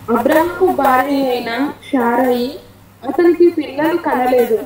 అబ్రహాము భార్య అయిన షారయి అతనికి పిల్లలు కనలేదు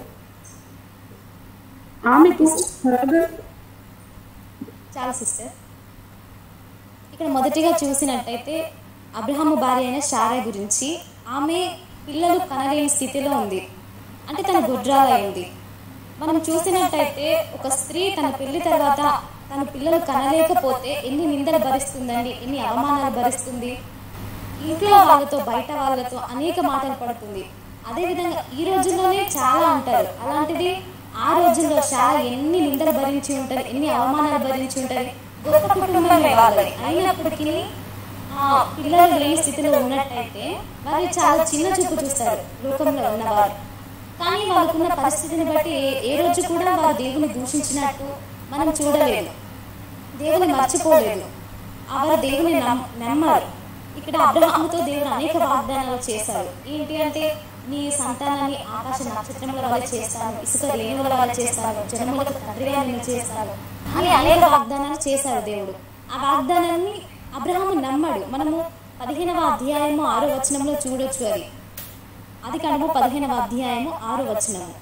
ఆమెకు హాగర్ చాలా సిస్టర్ ఇక్కడ మొదటిగా చూసినట్టయితే అబ్రహాము భార్య అయిన శారా గురించి ఆమె పిల్లలు కనలేని స్థితిలో ఉంది అంటే తన గుడ్రాలైంది మనం చూసినట్టయితే ఒక స్త్రీ తన పెళ్లి తర్వాత తన పిల్లలు కనలేకపోతే ఎన్ని నిందలు భరిస్తుందండి ఎన్ని అవమానాలు భరిస్తుంది ఇంట్లో వాళ్ళతో బయట వాళ్ళతో అనేక మాటలు పడుతుంది అదేవిధంగా ఈ రోజుల్లోనే చాలా అంటారు అలాంటిది ఆ రోజుల్లో చాలా ఎన్ని నిందలు భరించి ఉంటుంది ఎన్ని అవమానాలు భరించి ఉంటుంది గొప్ప కుటుంబమే వాళ్ళది అయినప్పటికీ ఆ పిల్లలు లేని స్థితిలో ఉన్నట్టయితే వారు చాలా చిన్న చూపు చూస్తారు లోకంలో ఉన్నవారు కానీ వాళ్ళకున్న పరిస్థితిని బట్టి ఏ- ఏ రోజు కూడా వారు దేవుని దూషించినట్టు మనం చూడలేదు దేవుని మర్చిపోలేదు వారు దేవుని నమ్- నమ్మారు ఇక్కడ అబ్రహాముతో దేవుడు అనేక వాగ్దానాలు చేశారు ఏంటి అంటే నీ సంతానాన్ని ఆకాశ నక్షత్రముల వల్ల చేస్తాను ఇసుక రేణువుల వల్ల చేస్తాను జనములకు తండ్రిగా నేను చేస్తాను అని అనేక వాగ్దానాలు చేశారు దేవుడు ఆ వాగ్దానాన్ని అబ్రహాము నమ్మాడు మనము పదిహేనవ అధ్యాయము ఆరో వచనంలో చూడొచ్చు అది అది కనుమ పదిహేనవ అధ్యాయము ఆరో వచనము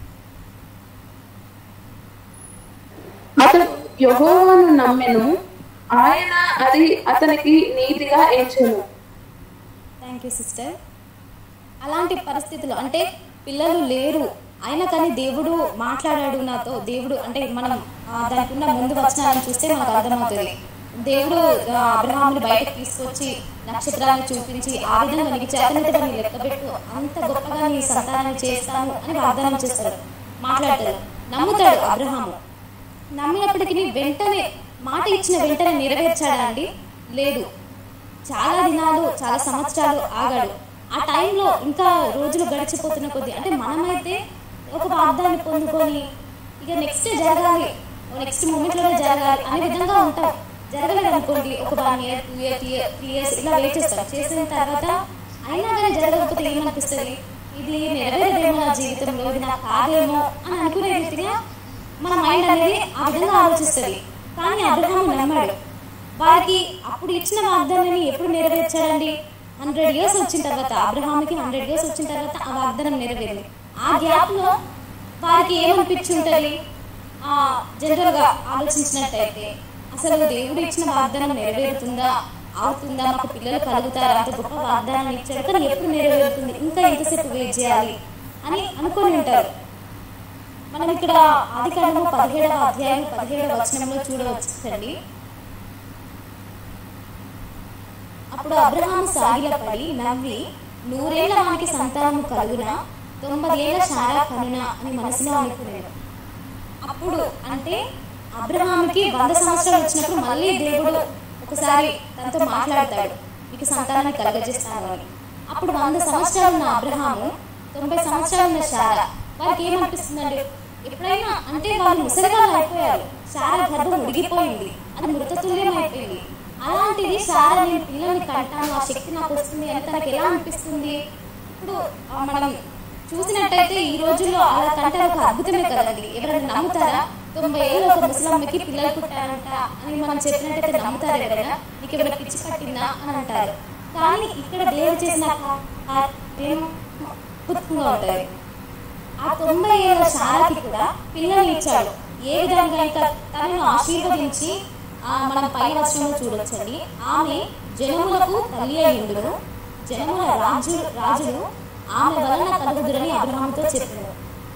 అతడు యెహోవాను నమ్మెను ఆయన అది అతనికి నీతిగా ఎంచెను థ్యాంక్ యూ సిస్టర్ అలాంటి పరిస్థితులు అంటే పిల్లలు లేరు అయినా కానీ దేవుడు మాట్లాడాడు నాతో దేవుడు అంటే మనం ఆ, దానికి ఉన్న ముందు వచనాలను చూస్తే మనకు అర్థమవుతుంది దేవుడు ఆ, అబ్రహాముని బయటకు తీసుకొచ్చి నక్షత్రాలను చూపించి ఆ విధంగా నీకు చేతనైతే నీ లెక్కబెట్టు అంత గొప్పగా నీ సంతానాన్ని చేస్తాను అని వాగ్దానం చేస్తాడు మాట్లాడతాడు నమ్ముతాడు అబ్రహాము నమ్మినప్పటికీ వెంటనే మాట ఇచ్చిన వెంటనే నెరవేర్చాడా అండి లేదు చాలా దినాలు చాలా సంవత్సరాలు ఆగాడు ఆ టైంలో ఇంకా రోజులు గడిచిపోతున్న కొద్దీ అంటే మనమైతే ఒక వాగ్దాన్ని పొందుకొని ఇక నెక్స్ట్ జరగాలి నెక్స్ట్ మూమెంట్లోనే జరగాలి అనే విధంగా ఉంటాం జరగలేదు అనుకోండి ఒక one year two year three year three years ఇలా వెయిట్ చేస్తాం చేసిన తర్వాత అయినా కానీ జరగకపోతే ఏమనిపిస్తుంది ఇది నెరవేరదేమో నా జీవితంలో ఇది నాకు కాదేమో అని అనుకునే రీతిగా మన మైండ్ అనేది ఆ విధంగా ఆలోచిస్తుంది కానీ అబ్రహాము నమ్మాడు వారికి అప్పుడు ఇచ్చిన వాగ్దానాన్ని ఎప్పుడు నెరవేర్చాడండి హండ్రెడ్ ఇయర్స్ వచ్చిన తర్వాత అబ్రహాముకి హండ్రెడ్ ఇయర్స్ వచ్చిన తర్వాత ఆ వాగ్దానం నెరవేరింది ఆ గ్యాప్ లో వారికి ఏమనిపించి ఉంటుంది ఆ జనరల్ గా ఆలోచించినట్టయితే అసలు దేవుడు ఇచ్చిన వాగ్దానం నెరవేరుతుందా అవుతుందా మాకు పిల్లలు కలుగుతారా అంత గొప్ప వాగ్దానాన్ని ఇచ్చాడు కానీ ఎప్పుడు నెరవేరుతుంది ఇంకా ఎంతసేపు వెయిట్ చేయాలి అని అనుకొని ఉంటారు మనం ఇక్కడ ఆది కాండము పదిహేడవ అధ్యాయం పదిహేడవ వచనంలో చూడవచ్చండి అప్పుడు అబ్రహాము సాగిలపడి నవ్వి నూరేళ్ల వానికి సంతానము కలుగున తొంభై ఏళ్ల శారా కనున అని మనసులో అనుకున్నాడు అప్పుడు అంటే అబ్రహాముకి వంద సంవత్సరాలు వచ్చినప్పుడు మళ్ళీ దేవుడు ఒకసారి తనతో మాట్లాడతాడు మీకు సంతానాన్ని కలగజేస్తాను అని అప్పుడు వంద సంవత్సరాలు ఉన్న అబ్రహాము తొంభై సంవత్సరాలు ఉన్న శారా వారికి ఏమనిపిస్తుందండి ఎప్పుడైనా అంటే వాళ్ళు ముసలిగాలు అయిపోయారు శారా గర్భం ఉడిగిపోయింది అది మృతతుల్యం అయిపోయింది అలాంటిది శారా నేను పిల్లల్ని కంటాను ఆ శక్తి నాకు వస్తుంది అని తనకి ఎలా అనిపిస్తుంది ఇప్పుడు ఆ, మనం చూసినట్టయితే ఈ రోజుల్లో అలా కంటే ఒక అద్భుతమే కదండి ఎవరైనా నమ్ముతారా తొంభై ఏళ్ళు ఒక ముసలమ్మకి పిల్లలు పుట్టారంట అని మనం చెప్పినట్టయితే నమ్ముతారు ఎవరైనా నీకు ఎవరైనా పిచ్చి పట్టిందా అని అంటారు కానీ ఇక్కడ దేవుడు చేసిన కార్యం అద్భుతంగా ఉంటుంది ఆ తొంభై ఏళ్ళ శారకి కూడా పిల్లల్ని ఇచ్చాడు ఏ విధంగా ఇంకా తనను ఆశీర్వదించి ఆ, మనం పై వర్షంలో చూడొచ్చండి ఆమె జనములకు తల్లి అయ్యుండును జనముల రాజు రాజులు ఆమె వలన కలుగుదురని అబ్రహాముతో చెప్పారు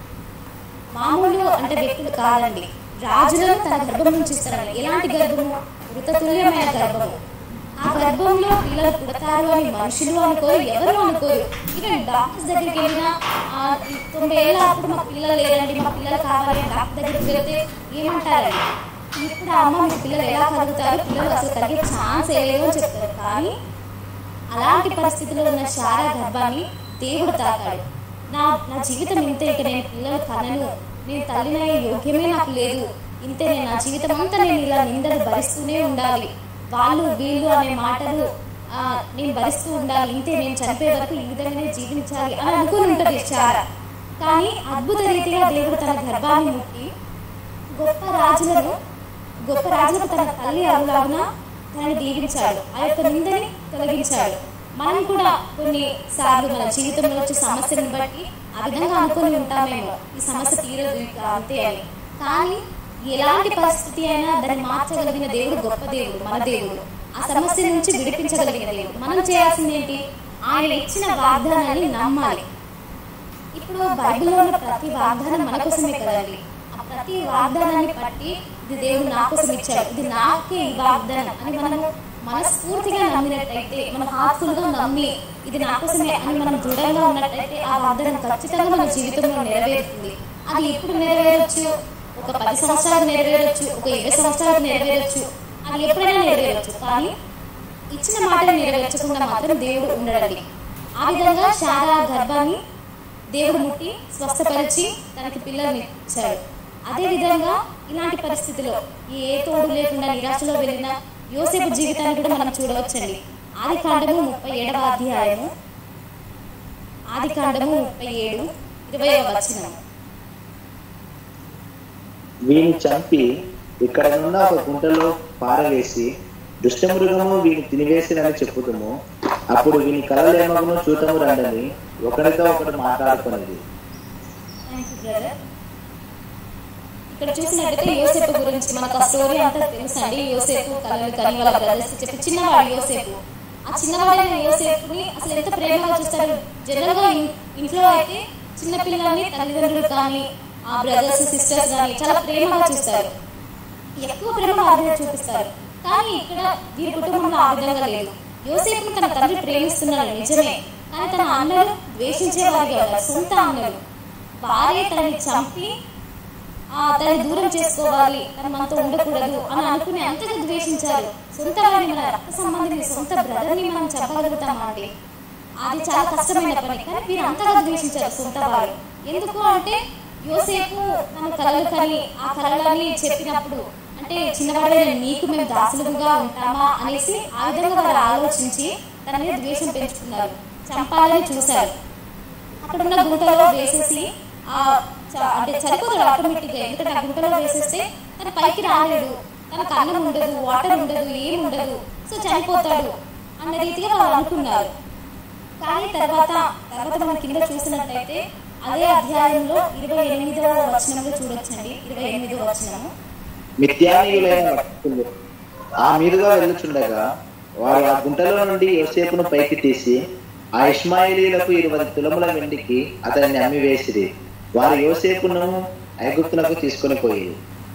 మామూలు అంటే వ్యక్తులు కాదండి రాజులను తన గర్భం నుంచి ఇస్తారని ఎలాంటి గర్భము మృతతుల్యమైన గర్భము ఆ గర్భంలో పిల్లలు పుడతారు అని మనుషులు అనుకోరు ఎవరు అనుకోరు ఈవెన్ డాక్టర్స్ దగ్గరికి వెళ్ళినా ఆ, ఈ తొంభై ఏళ్ళ అప్పుడు మా పిల్లలు లేరండి మా పిల్లలు కావాలి అని డాక్టర్ దగ్గరికి వెళ్తే ఏమంటారండి ఇప్పుడు ఆ అమ్మ మీ పిల్లలు ఎలా కలుగుతారు పిల్లలు అసలు కలిగే ఛాన్స్ లేదు అని చెప్తారు కానీ అలాంటి పరిస్థితిలో ఉన్న శారా గర్భాన్ని దేవుడు తాకాడు నా నా జీవితం ఇంతే ఇక నేను పిల్లలు కనను నేను తల్లినయ్యే యోగ్యమే నాకు లేదు ఇంతే నేను నా జీవితం అంతా నేను ఇలా నిందలు భరిస్తూనే ఉండాలి వాళ్ళు వీళ్ళు అనే మాటలు ఆ, నేను భరిస్తూ ఉండాలి ఇంతే నేను చనిపోయే వరకు ఈ విధంగానే జీవించాలి అని అనుకుని ఉంటుంది శారా కానీ అద్భుత రీతిగా దేవుడు తన గర్భాన్ని ముట్టి గొప్ప రాజులను గొప్ప రాజులకు తన తల్లి అరులాగున తనని దీవించాడు ఆ యొక్క నిందని తొలగించాడు మనం కూడా కొన్ని సార్లు మన జీవితంలో వచ్చే సమస్యలను బట్టి ఆ విధంగా అనుకొని ఉంటామేమో ఈ సమస్య తీరదు ఇక అంతే అని కానీ ఎలాంటి పరిస్థితి అయినా దాన్ని మార్చగలిగిన దేవుడు గొప్ప దేవుడు మన దేవుడు ఆ సమస్య నుంచి విడిపించగలిగిన దేవుడు మనం చేయాల్సింది ఏంటి ఆయన ఇచ్చిన వాగ్దానాన్ని నమ్మాలి ఇప్పుడు బైబిల్లో ఉన్న ప్రతి వాగ్దానం మన కోసమే కదండి ఆ ప్రతి వాగ్దానాన్ని బట్టి ఇది దేవుడు నా కోసం ఇచ్చాడు ఇది నాకే ఈ వాగ్దానం అని మనము మనస్ఫూర్తిగా నమ్మినట్టయితే మన హార్ట్ఫుల్ గా నమ్మి ఇది నా కోసమే అని మనం దృఢంగా ఉన్నట్టయితే ఆ వాగ్దానం ఖచ్చితంగా మన జీవితంలో నెరవేరుతుంది అది ఎప్పుడు నెరవేరొచ్చు ఒక పది సంవత్సరాలు నెరవేరొచ్చు ఒక ఇరవై సంవత్సరాలు నెరవేరొచ్చు అది ఎప్పుడైనా నెరవేరొచ్చు కానీ ఇచ్చిన మాటను నెరవేర్చకుండా మాత్రం దేవుడు ఉండడండి ఆ విధంగా శారా గర్భాన్ని దేవుడు ముట్టి స్వస్థపరిచి తనకి పిల్లల్ని ఇచ్చాడు అదే విధంగా ఇలాంటి పరిస్థితిలో ఏ తోడు లేకుండా నిరాశలో వెళ్ళిన యోసేపు జీవితాన్ని కూడా మనం చూడవచ్చండి ఆది కాండము ముప్పై ఏడవ అధ్యాయము ఆది కాండము ముప్పై ఏడు ఇరవై వచనం వీని చంపి ఇక్కడ నున్న ఒక గుంటలో పారవేసి దుష్టమృగము వీని తినివేసినని చెప్పుతాము అప్పుడు వీని కలలేమగును చూతము రండని ఒకరితో ఒకరు మాట్లాడుకున్నది Thank you, brother. ఇక్కడ చూసినట్టయితే యోసేపు గురించి మనకు ఆ స్టోరీ అంతా తెలుసండి యోసేపు కలలు కని వాళ్ళ బ్రదర్స్ చెప్పి చిన్నవాడు యోసేపు ఆ చిన్నవాడైన యోసేపుని అసలు ఎంత ప్రేమగా చూస్తారు జనరల్ గా ఇన్- ఇంట్లో అయితే చిన్న పిల్లల్ని తల్లిదండ్రులు కానీ ఆ బ్రదర్స్ సిస్టర్స్ కానీ చాలా ప్రేమగా చూస్తారు ఎక్కువ ప్రేమ వారి మీద చూపిస్తారు కానీ ఇక్కడ వీరి కుటుంబంలో ఆ విధంగా లేదు యోసేపుని తన తండ్రి ప్రేమిస్తున్నాడు నిజమే కానీ తన అన్నలు ద్వేషించేవారిగా ఉన్నారు సొంత అన్నలు భార్య తనని చంపి ఆ తనని దూరం చేసుకోవాలి తన మనతో ఉండకూడదు అని అనుకుని అంతగా ద్వేషించారు సొంత వారిని మన రక్త సంబంధిని సొంత బ్రదర్ని మనం చెప్పగలుగుతామా అండి అది చాలా కష్టమైన పని కానీ వీరు అంతగా ద్వేషించారు సొంత వారు ఎందుకు అంటే యోసేపు తన కలలు కని ఆ కలలని చెప్పినప్పుడు అంటే చిన్నవాడైన నీకు మేము దాసులుగా ఉంటామా అనేసి ఆ విధంగా వారు ఆలోచించి తన మీద ద్వేషం పెంచుకున్నారు చంపాలని చూశారు అక్కడ ఉన్న గుంటలో వేసేసి ఆ చ- అంటే చనిపోతాడు ఆటోమేటిక్గా ఎందుకంటే ఆ గుంటలో వేసేస్తే తన పైకి రాలేడు తనకు అన్నం ఉండదు వాటర్ ఉండదు ఏం ఉండదు సో చనిపోతాడు అన్న రీతిగా వాళ్ళు అనుకున్నారు కానీ తర్వాత తర్వాత మనం కింద చూసినట్టయితే అదే అధ్యాయంలో ఇరవై ఎనిమిదవ వచనంలో చూడొచ్చండి ఇరవై ఎనిమిదవ వచనము మిథ్యానీయులైన భక్తులు ఆ మీదుగా వెళ్ళుచుండగా వారు ఆ గుంటలో నుండి యోసేపును పైకి తీసి ఆ ఇస్మాయిలీలకు ఇరవై తులముల వెండికి అతన్ని అమ్మివేసిరి వారు యోసేపును ఐగుప్తునకు తీసుకొని పోయి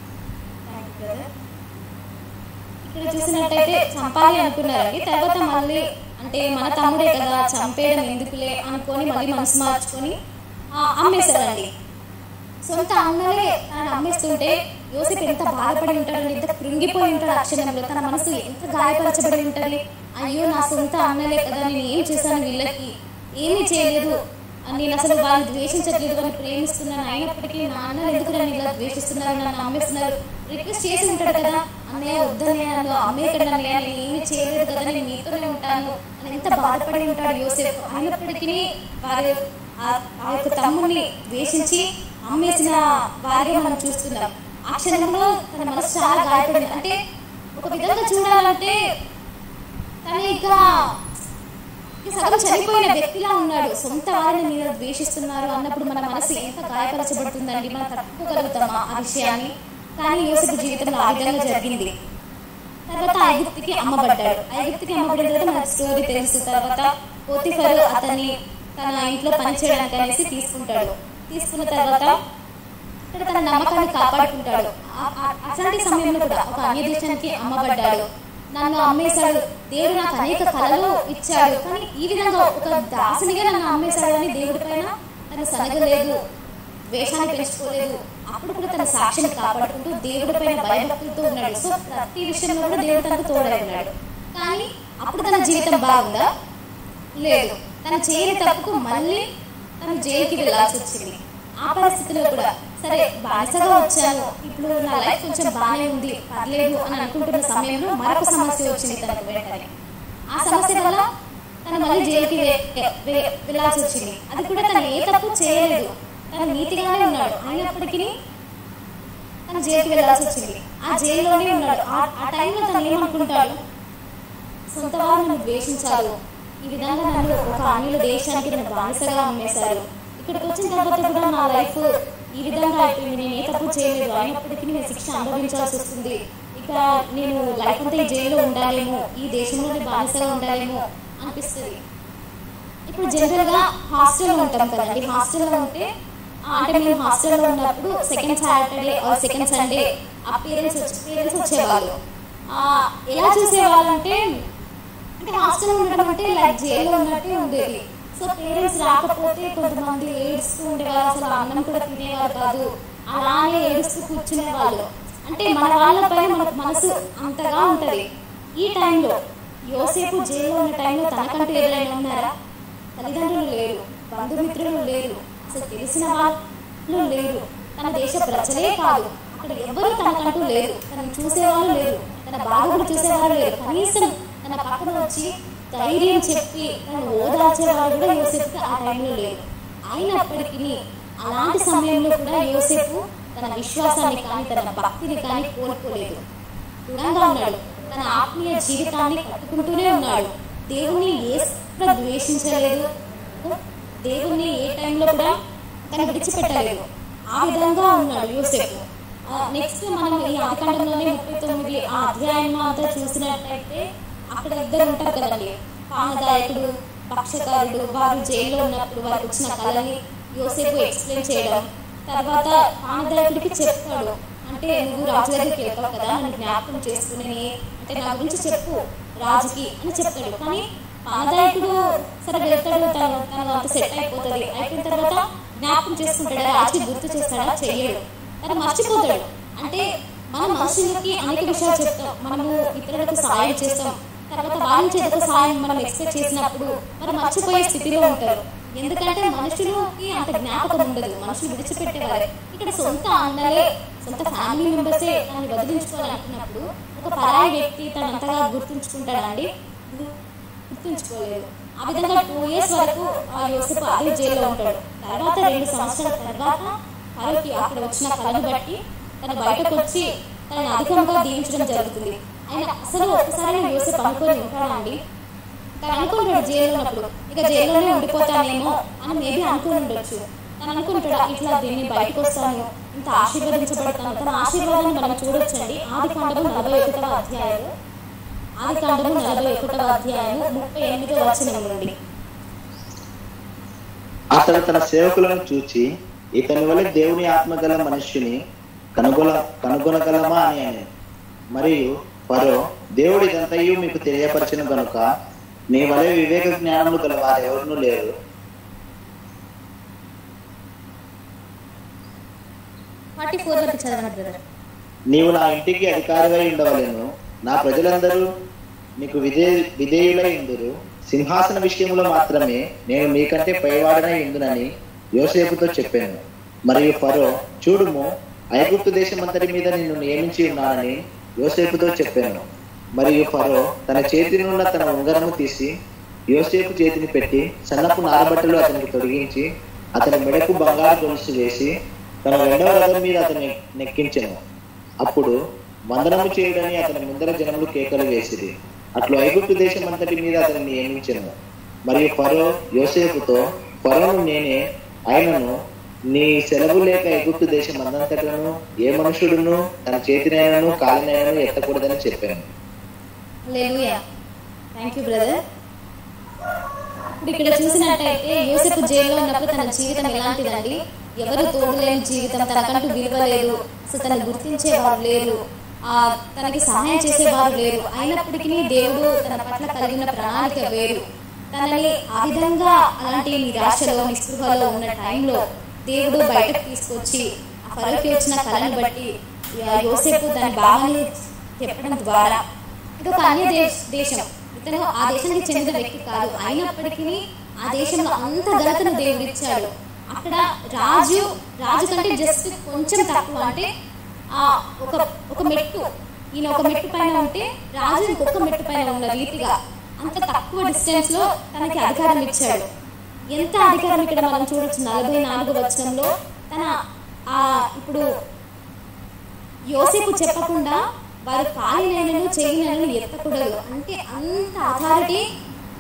ఇక్కడ చూసినట్టయితే చంపాలి అనుకున్నారండి తర్వాత మళ్ళీ అంటే మన తమ్ముడే కదా చంపేయడం ఎందుకులే అనుకొని మళ్ళీ మనసు మార్చుకొని ఆ, అమ్మేశారండి సొంత అన్నలే తనని అమ్మేస్తుంటే యోసేపు ఎంత బాధపడి ఉంటాడు ఎంత కృంగిపోయి ఉంటాడు ఆ క్షణంలో తన మనసు ఎంత గాయపరచబడి ఉంటుంది అయ్యో నా సొంత అన్నలే కదా నేను ఏం చేశాను వీళ్ళకి ఏమీ చేయలేదు నేను అసలు వాళ్ళు ద్వేషించట్లేదు వాళ్ళు ప్రేమిస్తున్నాను అయినప్పటికీ నా అన్నలు ఎందుకు నన్ను ఇలా ద్వేషిస్తున్నారు నన్ను అమ్మేస్తున్నారు రిక్వెస్ట్ చేసి ఉంటాడు కదా అన్నయ్య వద్దన్నయ్య నన్ను అమ్మేయకండి అన్నయ్య నేను ఏమీ చేయలేదు కదా నేను మీతోనే ఉంటాను అని ఎంత బాధపడి ఉంటాడు యోసేపు అయినప్పటికీ వారి ఆ- ఆ యొక్క తమ్ముడిని ద్వేషించి అమ్మేసిన వారిగా మనం చూస్తున్నాం ఆ క్షణంలో తన మనసు చాలా గాయపడింది అంటే ఒక విధంగా చూడాలంటే తన ఇక ఇక సగం చనిపోయిన వ్యక్తిలా ఉన్నాడు సొంత వారిని మీరు ద్వేషిస్తున్నారు అన్నప్పుడు మన మనసు ఎంత గాయపరచబడుతుందండి మనం తట్టుకోగలుగుతామా ఆ విషయాన్ని కానీ యోసేపు జీవితంలో ఆ విధంగా జరిగింది తర్వాత ఐగుప్తికి అమ్మబడ్డాడు ఐగుప్తికి అమ్మబడిన తర్వాత మనకు స్టోరీ తెలుసు తర్వాత పోతిఫరు అతన్ని తన ఇంట్లో పని చేయడానికి అనేసి తీసుకుంటాడు తీసుకున్న తర్వాత ఇక్కడ తన నమ్మకాన్ని కాపాడుకుంటాడు ఆ- ఆ- అట్లాంటి సమయంలో కూడా ఒక అన్య దేశానికి అమ్మబడ్డాడు నన్ను అమ్మేశాడు దేవుడు నాకు అనేక కళలు ఇచ్చాడు కానీ ఈ విధంగా ఒక దాసునిగా నన్ను అమ్మేశాడు అని దేవుడి పైన తను సనగలేదు వేషాన్ని పెంచుకోలేదు అప్పుడు కూడా తన సాక్షిని కాపాడుకుంటూ దేవుడి పైన భయభక్తులతో ఉన్నాడు సో ప్రతి విషయంలో కూడా దేవుడు తనకు తోడై ఉన్నాడు కానీ అప్పుడు తన జీవితం బాగుందా లేదు తను చేయని తప్పుకు మళ్ళీ తను జైలుకి వెళ్ళాల్సి వచ్చింది ఆ పరిస్థితిలో కూడా సరే బానిసగా వచ్చాను ఇప్పుడు నా లైఫ్ కొంచెం బాగానే ఉంది పర్లేదు అని అనుకుంటున్న సమయంలో మరొక సమస్య వచ్చింది తనకు వెంటనే ఆ సమస్య వల్ల తను మళ్ళీ జైలుకి వే- వే- వెళ్ళాల్సి వచ్చింది అది కూడా తను ఏ తప్పు చేయలేదు తను నీతిగానే ఉన్నాడు అయినప్పటికీ తను జైలుకి వెళ్ళాల్సి వచ్చింది ఆ జైల్లోనే ఉన్నాడు ఆ- ఆ టైంలో తను ఏమనుకుంటాడు సొంత వారు నన్ను ద్వేషించారు ఈ విధంగా నన్ను ఒక అన్యుల దేశానికి నన్ను బానిసగా అమ్మేశారు ఇక్కడికి వచ్చిన తర్వాత కూడా నా లైఫ్ ఈ విధంగా అయిపోయింది నేను ఏ తప్పు చేయలేదు అయినప్పటికీ నేను శిక్ష అనుభవించాల్సి వస్తుంది ఇక నేను లైఫ్ అంతా ఈ జైల్లో ఉండాలేమో ఈ దేశంలోనే బానిసగా ఉండాలేమో అనిపిస్తుంది ఇప్పుడు జనరల్ గా హాస్టల్లో ఉంటాం కదండి హాస్టల్లో ఉంటే ఆ, అంటే మేము హాస్టల్లో ఉన్నప్పుడు second Saturday or second Sunday ఆ పేరెంట్స్ వచ్చి పేరెంట్స్ వచ్చేవాళ్ళు ఆ, ఎలా చూసేవాళ్ళు అంటే అంటే హాస్టల్లో ఉండడం అంటే లైక్ జైల్లో ఉన్నట్టే ఉండేది సో పేరెంట్స్ రాకపోతే కొంతమంది ఏడుస్తూ ఉండేవారు అసలు అన్నం కూడా తినేవారు కాదు అలానే ఏడుస్తూ కూర్చునేవాళ్ళు అంటే మన వాళ్ళపైన మనకు మనసు అంతగా ఉంటది ఈ టైంలో యోసేపు జైల్లో ఉన్న టైంలో తనకంటూ ఎవరైనా ఉన్నారా తల్లిదండ్రులు లేరు బంధుమిత్రులు లేరు అసలు తెలిసిన వాళ్ళు లేరు తన దేశ ప్రజలే కాదు అక్కడ ఎవ్వరూ తనకంటూ లేరు తనను చూసేవాళ్ళు లేరు తన బాధలు చూసేవాళ్ళు లేరు కనీసం తన పక్కన వచ్చి ధైర్యం చెప్పి తను ఓదార్చేవాళ్ళు కూడా యోసేపుకి ఆ టైంలో లేరు అయినప్పటికీ అలాంటి సమయంలో కూడా యోసేపు తన విశ్వాసాన్ని కానీ తన భక్తిని కానీ కోల్పోలేదు దృఢంగా ఉన్నాడు తన ఆత్మీయ జీవితాన్ని కట్టుకుంటూనే ఉన్నాడు దేవుణ్ణి ఏ కూడా ద్వేషించలేదు దేవుణ్ణి ఏ టైంలో కూడా తను విడిచిపెట్టలేదు ఆ విధంగా ఉన్నాడు యోసేపు నెక్స్ట్ మనం ఈ ఆదికాండంలోనే ముప్పై తొమ్మిది ఆ అధ్యాయం అంతా చూసినట్టయితే అక్కడ ఇద్దరు ఉంటారు కదండి పానదాయకుడు పక్షకారుడు వారు జైల్లో ఉన్నప్పుడు వారికి వచ్చిన కళని యోసేపు ఎక్స్ప్లెయిన్ చేయడం తర్వాత పానదాయకుడికి చెప్తాడు అంటే నువ్వు రాజు దగ్గరికి వెళ్తావు కదా నన్ను జ్ఞాపకం చేసుకుని అంటే నా గురించి చెప్పు రాజుకి అని చెప్తాడు కానీ పానదాయకుడు సరే వెళ్తాడు తను తను అంత సెట్ అయిపోతుంది అయిపోయిన తర్వాత జ్ఞాపకం చేసుకుంటాడా రాజుకి గుర్తు చేస్తాడా చెయ్యడు తను మర్చిపోతాడు అంటే మన మనుషులకి అనేక విషయాలు చెప్తాం మనము ఇతరులకు సహాయం చేస్తాం తర్వాత వాళ్ళ చేత సహాయం మనం ఎక్స్పెక్ట్ చేసినప్పుడు మనం మర్చిపోయే స్థితిలో ఉంటారు ఎందుకంటే మనుషులకి అంత జ్ఞాపకం ఉండదు మనుషులు విడిచిపెట్టేవారే ఇక్కడ సొంత అన్నలే సొంత ఫ్యామిలీ మెంబర్సే దాన్ని వదిలించుకోవాలనుకున్నప్పుడు ఒక పరాయి వ్యక్తి తనంతగా గుర్తుంచుకుంటాడండి గుర్తుంచుకోలేదు ఆ విధంగా టూ ఇయర్స్ వరకు ఆ యోసేపు అదే జైల్లో ఉంటాడు తర్వాత రెండు సంవత్సరాల తర్వాత ఫరోకి అక్కడ వచ్చిన కళను బట్టి తను బయటకు వచ్చి తనని అధికంగా దీవించడం జరుగుతుంది ఆయన అసలు ఒక్కసారి యోసేపు అనుకొని ఉంటాడా అండి తను అనుకుంటాడు జైల్లో ఉన్నప్పుడు ఇక జైల్లోనే ఉండిపోతానేమో అని మేబీ అనుకుని ఉండొచ్చు తను అనుకుంటాడు ఇట్లా దీన్ని బయటకు వస్తాను ఇంత ఆశీర్వదించబడతాను తన ఆశీర్వాదాన్ని మనం చూడొచ్చండి ఆది కాండము నలభై ఒకటవ అధ్యాయము ఆది కాండము నలభై ఒకటవ అధ్యాయము ముప్పై ఎనిమిదవ వచనం నుండి అతడు తన సేవకులను చూచి ఇతని వల్ల దేవుని ఆత్మ గల మనుష్యుని కనుగొన కనుగొనగలమా అని అని మరియు పరో దేవుడి ఇదంతయు మీకు తెలియపరచిన గనుక నీ వలె వివేక జ్ఞానములు గల వారు ఎవరునూ లేరు ఫార్టీ ఫోర్ వరకు చదవండి బ్రదర్ నీవు నా ఇంటికి అధికారివై ఉండవలెను నా ప్రజలందరూ నీకు విధే విధేయులై ఉందురు సింహాసన విషయంలో మాత్రమే నేను మీకంటే పైవాడనై ఉందునని యోసేపుతో చెప్పాను మరియు ఫరో చూడుము ఐగుప్తు దేశమంతటి మీద నిన్ను నియమించి ఉన్నానని యోసేపుతో చెప్పాను మరియు ఫరో తన చేతి నున్న తన ఉంగరము తీసి యోసేపు చేతిని పెట్టి సన్నపు నారబట్టలు అతనికి తొడిగించి అతని మెడకు బంగారు గొలుసు వేసి తన రెండవ రథం మీద అతన్ని నెక్కించెను అప్పుడు వందనము చేయడని అతని ముందర జనములు కేకలు వేసిరి అట్లు ఐగుప్తు దేశం అంతటి మీద అతన్ని నియమించెను మరియు ఫరో యోసేపుతో ఫరోను నేనే ఆయనను నీ సెలవు లేక ఐగుప్తు దేశం అందంతటను ఏ మనుషుడును తన చేతినైనను కాలినైనను ఎత్తకూడదని చెప్పాను హల్లెలూయా థ్యాంక్ యూ బ్రదర్ ఇప్పుడు ఇక్కడ చూసినట్టయితే యోసేపు జైల్లో ఉన్నప్పుడు తన జీవితం ఎలాంటిదండి ఎవరు తోడులేని జీవితం తనకంటూ విలువ లేదు అసలు తను గుర్తించేవారు లేరు ఆ తనకి సహాయం చేసేవారు లేరు అయినప్పటికీ దేవుడు తన పట్ల కలిగిన ప్రణాళిక వేరు తనని ఆ విధంగా అలాంటి నిరాశలో నిస్పృహలో ఉన్న టైంలో దేవుడు బయటకు తీసుకొచ్చి ఆ ఫరోకి వచ్చిన కళను బట్టి ఆ యోసేపు తన భావాన్ని చెప్పడం ద్వారా ఇది ఒక అన్య దేశ దేశం ఇతను ఆ దేశానికి చెందిన వ్యక్తి కాదు అయినప్పటికీ ఆ దేశంలో అంత ఘనతను దేవుడు ఇచ్చాడు అక్కడ రాజు రాజు కంటే జస్ట్ కొంచెం తక్కువ అంటే ఆ ఒక ఒక మెట్టు ఈయన ఒక మెట్టు పైన ఉంటే రాజు ఇంకొక మెట్టు పైన ఉన్న రీతిగా అంత తక్కువ డిస్టెన్స్ లో తనకి అధికారం ఇచ్చాడు ఎంత అధికారం ఇక్కడ మనం చూడొచ్చు నలభై నాలుగు వచనంలో తన ఆ ఇప్పుడు యోసేపు చెప్పకుండా వారు కాలినైనను చేయినను ఎత్తకూడదు అంటే అంత అథారిటీ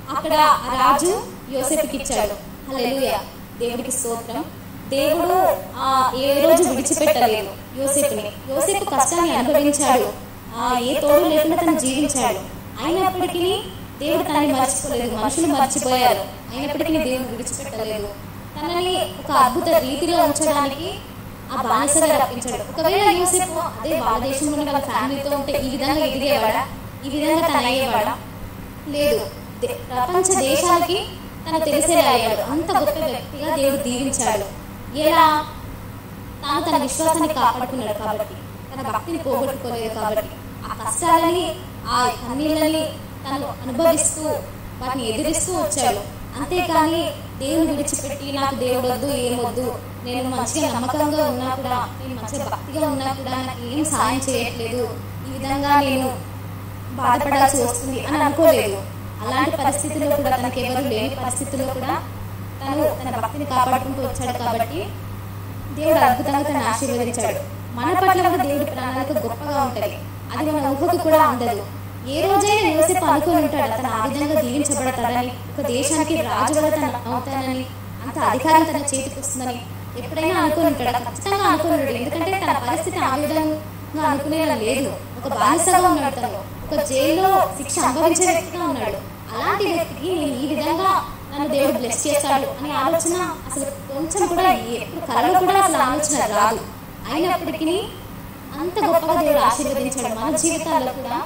అక్కడ ఆ రాజు యోసేపుకి ఇచ్చాడు హల్లెలూయా దేవుడికి స్తోత్రం దేవుడు ఆ ఏ రోజు విడిచిపెట్టలేదు యోసేపుని యోసేపు కష్టాన్ని అనుభవించాడు ఆ ఏ తోడు లేకుండా తను జీవించాడు అయినప్పటికీ దేవుడు తనని మర్చిపోలేదు మనుషులు మర్చిపోయారు అయినప్పటికీ దేవుడు విడిచిపెట్టలేదు తనని ఒక అద్భుత రీతిలో ఉంచడానికి ఆ బానిసగా రప్పించాడు ఒకవేళ యోసేపు అదే వాళ్ళ దేశంలోని వాళ్ళ ఫ్యామిలీతో ఉంటే ఈ విధంగా ఎదిగేవాడా ఈ విధంగా తన అయ్యేవాడా లేదు దే- ప్రపంచ దేశాలకి తను తెలిసేలా అయ్యాడు అంత గొప్ప వ్యక్తిగా దేవుడు దీవించాడు ఎలా తాను తన విశ్వాసాన్ని కాపాడుకున్నాడు కాబట్టి తన భక్తిని పోగొట్టుకోలేదు కాబట్టి ఆ కష్టాలని ఆ కన్నీళ్ళని తను అనుభవిస్తూ వాటిని ఎదిరిస్తూ వచ్చాడు అంతేకాని దేవుని విడిచిపెట్టి నాకు దేవుడు వద్దు ఏమొద్దు నేను మంచిగా నమ్మకంగా ఉన్నా కూడా నేను మంచిగా భక్తిగా ఉన్నా కూడా నాకు ఏం సాయం చేయట్లేదు ఈ విధంగా నేను బాధపడాల్సి వస్తుంది అని అనుకోలేదు అలాంటి పరిస్థితిలో కూడా తనకి ఎవరు లేని పరిస్థితిలో కూడా తను తన భక్తిని కాపాడుకుంటూ వచ్చాడు కాబట్టి దేవుడు అద్భుతంగా తను ఆశీర్వదించాడు మన పట్ల కూడా దేవుడి ప్రణాళిక గొప్పగా ఉంటది అది మన ఊహకు కూడా అందదు ఏ రోజైనా యోసేపు అనుకుని ఉంటాడు తను ఆ విధంగా దీవించబడతాడని ఒక దేశానికి రాజు కూడా తను అవుతానని అంత అధికారం తన చేతికి వస్తుందని ఎప్పుడైనా అనుకుని ఉంటాడు ఖచ్చితంగా అనుకుని ఉంటాడు ఎందుకంటే తన పరిస్థితి ఆ విధంగా అనుకునేలా లేదు ఒక బానిసగా ఉన్నాడు తను ఒక జైల్లో శిక్ష అనుభవించే వ్యక్తిగా ఉన్నాడు అలాంటి వ్యక్తికి నేను ఈ విధంగా నన్ను దేవుడు బ్లెస్ చేస్తాడు అనే ఆలోచన అసలు కొంచెం కూడా ఎప్పుడు కలలో కూడా అసలు ఆలోచన రాదు అయినప్పటికీ అంత గొప్పగా దేవుడు ఆశీర్వదించాడు మన జీవితాల్లో కూడా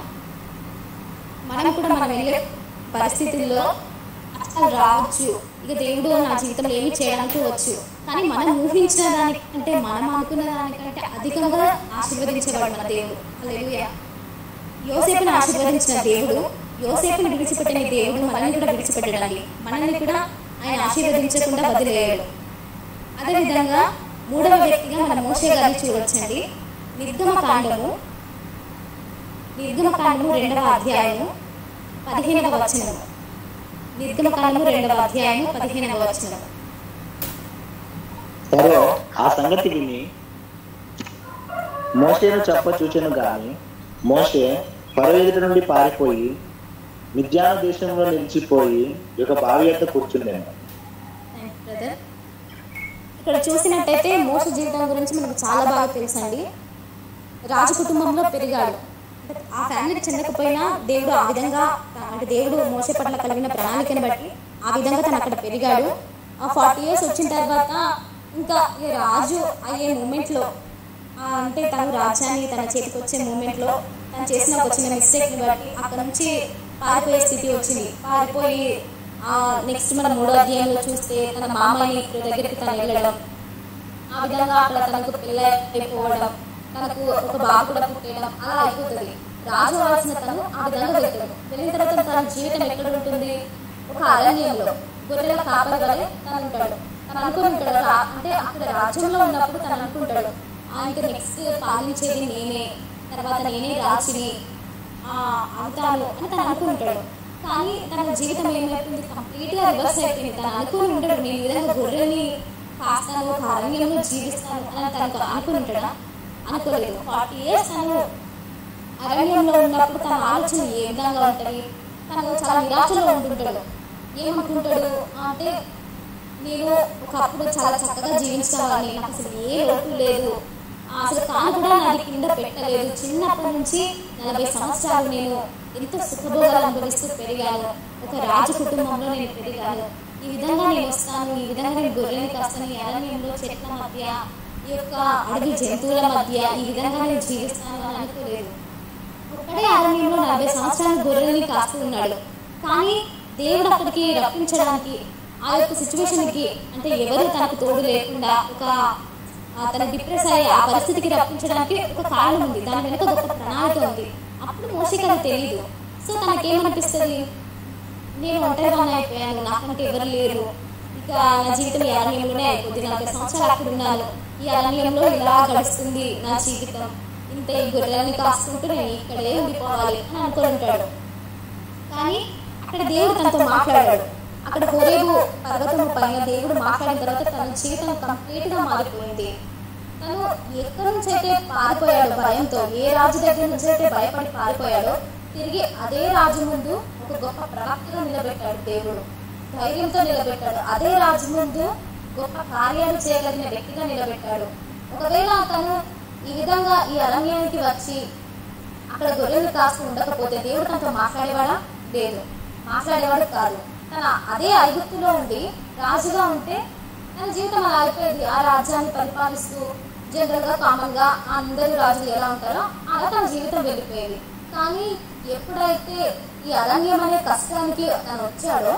మనం కూడా మనం వెళ్ళే పరిస్థితుల్లో అసలు రావచ్చు ఇక దేవుడు నా జీవితంలో ఏమి చేయడానికి వచ్చు కానీ మనం ఊహించిన దానికంటే మనం అనుకున్న దానికంటే అధికంగా ఆశీర్వదించేవాడు మన దేవుడు హల్లెలూయా యోసేపుని ఆశీర్వదించిన దేవుడు యోసేపుని విడిచిపెట్టిన దేవుడు మనల్ని కూడా విడిచిపెట్టడండి మనల్ని కూడా ఆయన ఆశీర్వదించకుండా వదిలేయడు అదేవిధంగా మూడవ వ్యక్తిగా మన మోషే గారిని చూడొచ్చండి నిర్గమ కాండము నిర్గమ కాండము రెండవ అధ్యాయము పదిహేనవ వచనము నిర్గమ కాండము రెండవ అధ్యాయము పదిహేనవ వచనము ఫరో ఆ సంగతి విని మోషేను చెప్ప చూచెను గాని మోషే ఫరో ఎదుట నుండి పారిపోయి మిద్యాన దేశంలో నిలిచిపోయి ఒక బావి యొద్ద కూర్చుండెను థ్యాంక్ బ్రదర్ ఇక్కడ చూసినట్టయితే మోస జీవితం గురించి మనకు చాలా బాగా తెలుసండి రాజు కుటుంబంలో పెరిగాడు అంటే ఆ ఫ్యామిలీకి చెందకపోయినా దేవుడు ఆ విధంగా అంటే దేవుడు మోస పట్ల కలిగిన ప్రణాళికను బట్టి ఆ విధంగా తను అక్కడ పెరిగాడు ఆ ఫార్టీ ఇయర్స్ వచ్చిన తర్వాత ఇంకా ఈ రాజు అయ్యే మూమెంట్లో అంటే తను రాజ్యాన్ని తన చేతికి వచ్చే మూమెంట్లో తను చేసిన ఒక చిన్న మిస్టేక్ని బట్టి అక్కడ నుంచి పారిపోయే స్థితి వచ్చింది పారిపోయి నెక్స్ట్ మన మూడో అధ్యాయంలో చూస్తే తన మామయ్య దగ్గరికి తను వెళ్ళడం ఆ విధంగా అక్కడ తనకు పెళ్ళి అయిపోవడం తనకు ఒక బాబు కూడా పుట్టేయడం అలా అయిపోతుంది రాజు అవ్వాల్సిన తను ఆ విధంగా వెళ్తాడు వెళ్ళిన తర్వాత తన జీవితం ఎక్కడ ఉంటుంది ఒక అరణ్యంలో గొర్రెల కాపరి వలె తను ఉంటాడు తను అనుకుని ఉంటాడు రా- అంటే అక్కడ రాజ్యంలో ఉన్నప్పుడు తను అనుకుంటాడు ఆ ఇంకా నెక్స్ట్ పాలించేది నేనే తర్వాత నేనే రాజుని ఆ, అవుతాను అని తను అనుకుంటాడు కానీ తన జీవితం ఏమైపోయింది కంప్లీట్ గా రివర్స్ అయిపోయింది తను అనుకుని ఉంటాడు నేను ఈ విధంగా గొర్రెని కాస్తాను ఒక అరణ్యంలో జీవిస్తాను అని తనకు అనుకుని ఉంటాడా అనుకోలేదు ఫార్టీ ఇయర్స్ తను అరణ్యంలో ఉన్నప్పుడు తన ఆలోచన ఏ విధంగా ఉంటుంది తను చాలా నిరాశలో ఉంటుంటాడు ఏమనుకుంటాడు అంటే నేను ఒకప్పుడు చాలా చక్కగా జీవించేవాడిని నాకు అసలు ఏ లోటు లేదు ఆ, అసలు కాలు కూడా నాది కింద పెట్టలేదు చిన్నప్పటి నుంచి నలభై సంవత్సరాలు నేను ఎంతో సుఖభోగాలు అనుభవిస్తూ పెరిగాను ఒక రాజు కుటుంబంలో నేను పెరిగాను ఈ విధంగా నేను వస్తాను ఈ విధంగా నేను గొర్రెని కాస్తాను ఈ అరణ్యంలో చెట్ల మధ్య ఈ యొక్క అడవి జంతువుల మధ్య ఈ విధంగా నేను జీవిస్తాను అని అనుకోలేదు ఒక్కడే అరణ్యంలో నలభై సంవత్సరాలు గొర్రెల్ని కాస్తూ ఉన్నాడు కానీ దేవుడు అక్కడికి రప్పించడానికి ఆ యొక్క సిచ్యువేషన్ కి అంటే ఎవరు తనకు తోడు లేకుండా ఒక ఆ, తన డిప్రెస్ అయ్యే ఆ పరిస్థితికి రప్పించడానికి ఒక కారణం ఉంది దాని వెనుక గొప్ప ప్రణాళిక ఉంది అప్పుడు మోషకి అది తెలియదు సో తనకేమనిపిస్తుంది నేను ఒంటరిగానే అయిపోయాను నాకంటే ఎవరు లేరు ఇక నా జీవితం ఈ అరణ్యంలోనే అయిపోద్ది నలభై సంవత్సరాలు అక్కడ ఉన్నాను ఈ అరణ్యంలో ఇలా గడుస్తుంది నా జీవితం ఇంత ఈ గొర్రెలని కాసుకుంటూ నేను ఇక్కడే ఉండిపోవాలి అని అనుకుని ఉంటాడు కానీ అక్కడ దేవుడు తనతో మాట్లాడాడు అక్కడ హోరేబు పర్వతము పైన దేవుడు మాట్లాడిన తర్వాత తన జీవితం కంప్లీట్ గా మారిపోయింది తను ఎక్కడి నుంచి అయితే పారిపోయాడో భయంతో ఏ రాజు దగ్గర నుంచి అయితే భయపడి పారిపోయాడో తిరిగి అదే రాజు ముందు ఒక ఒక గొప్ప ప్రవక్తగా నిలబెట్టాడు దేవుడు ధైర్యంతో నిలబెట్టాడు అదే రాజు ముందు గొప్ప కార్యాలు చేయగలిగిన వ్యక్తిగా నిలబెట్టాడు ఒకవేళ అతను ఈ విధంగా ఈ అరణ్యానికి వచ్చి అక్కడ గొర్రెలు కాస్తూ ఉండకపోతే దేవుడు తనతో మాట్లాడేవాడా లేదు మాట్లాడేవాడు కాదు తన అదే ఐగుప్తులో ఉండి రాజుగా ఉంటే తన జీవితం అలా అయిపోయేది ఆ రాజ్యాన్ని పరిపాలిస్తూ జనరల్ గా కామన్ గా అందరు రాజులు ఎలా ఉంటారో అలా తన జీవితం వెళ్ళిపోయేది కానీ ఎప్పుడైతే ఈ అరణ్యం అనే కష్టానికి తను వచ్చాడో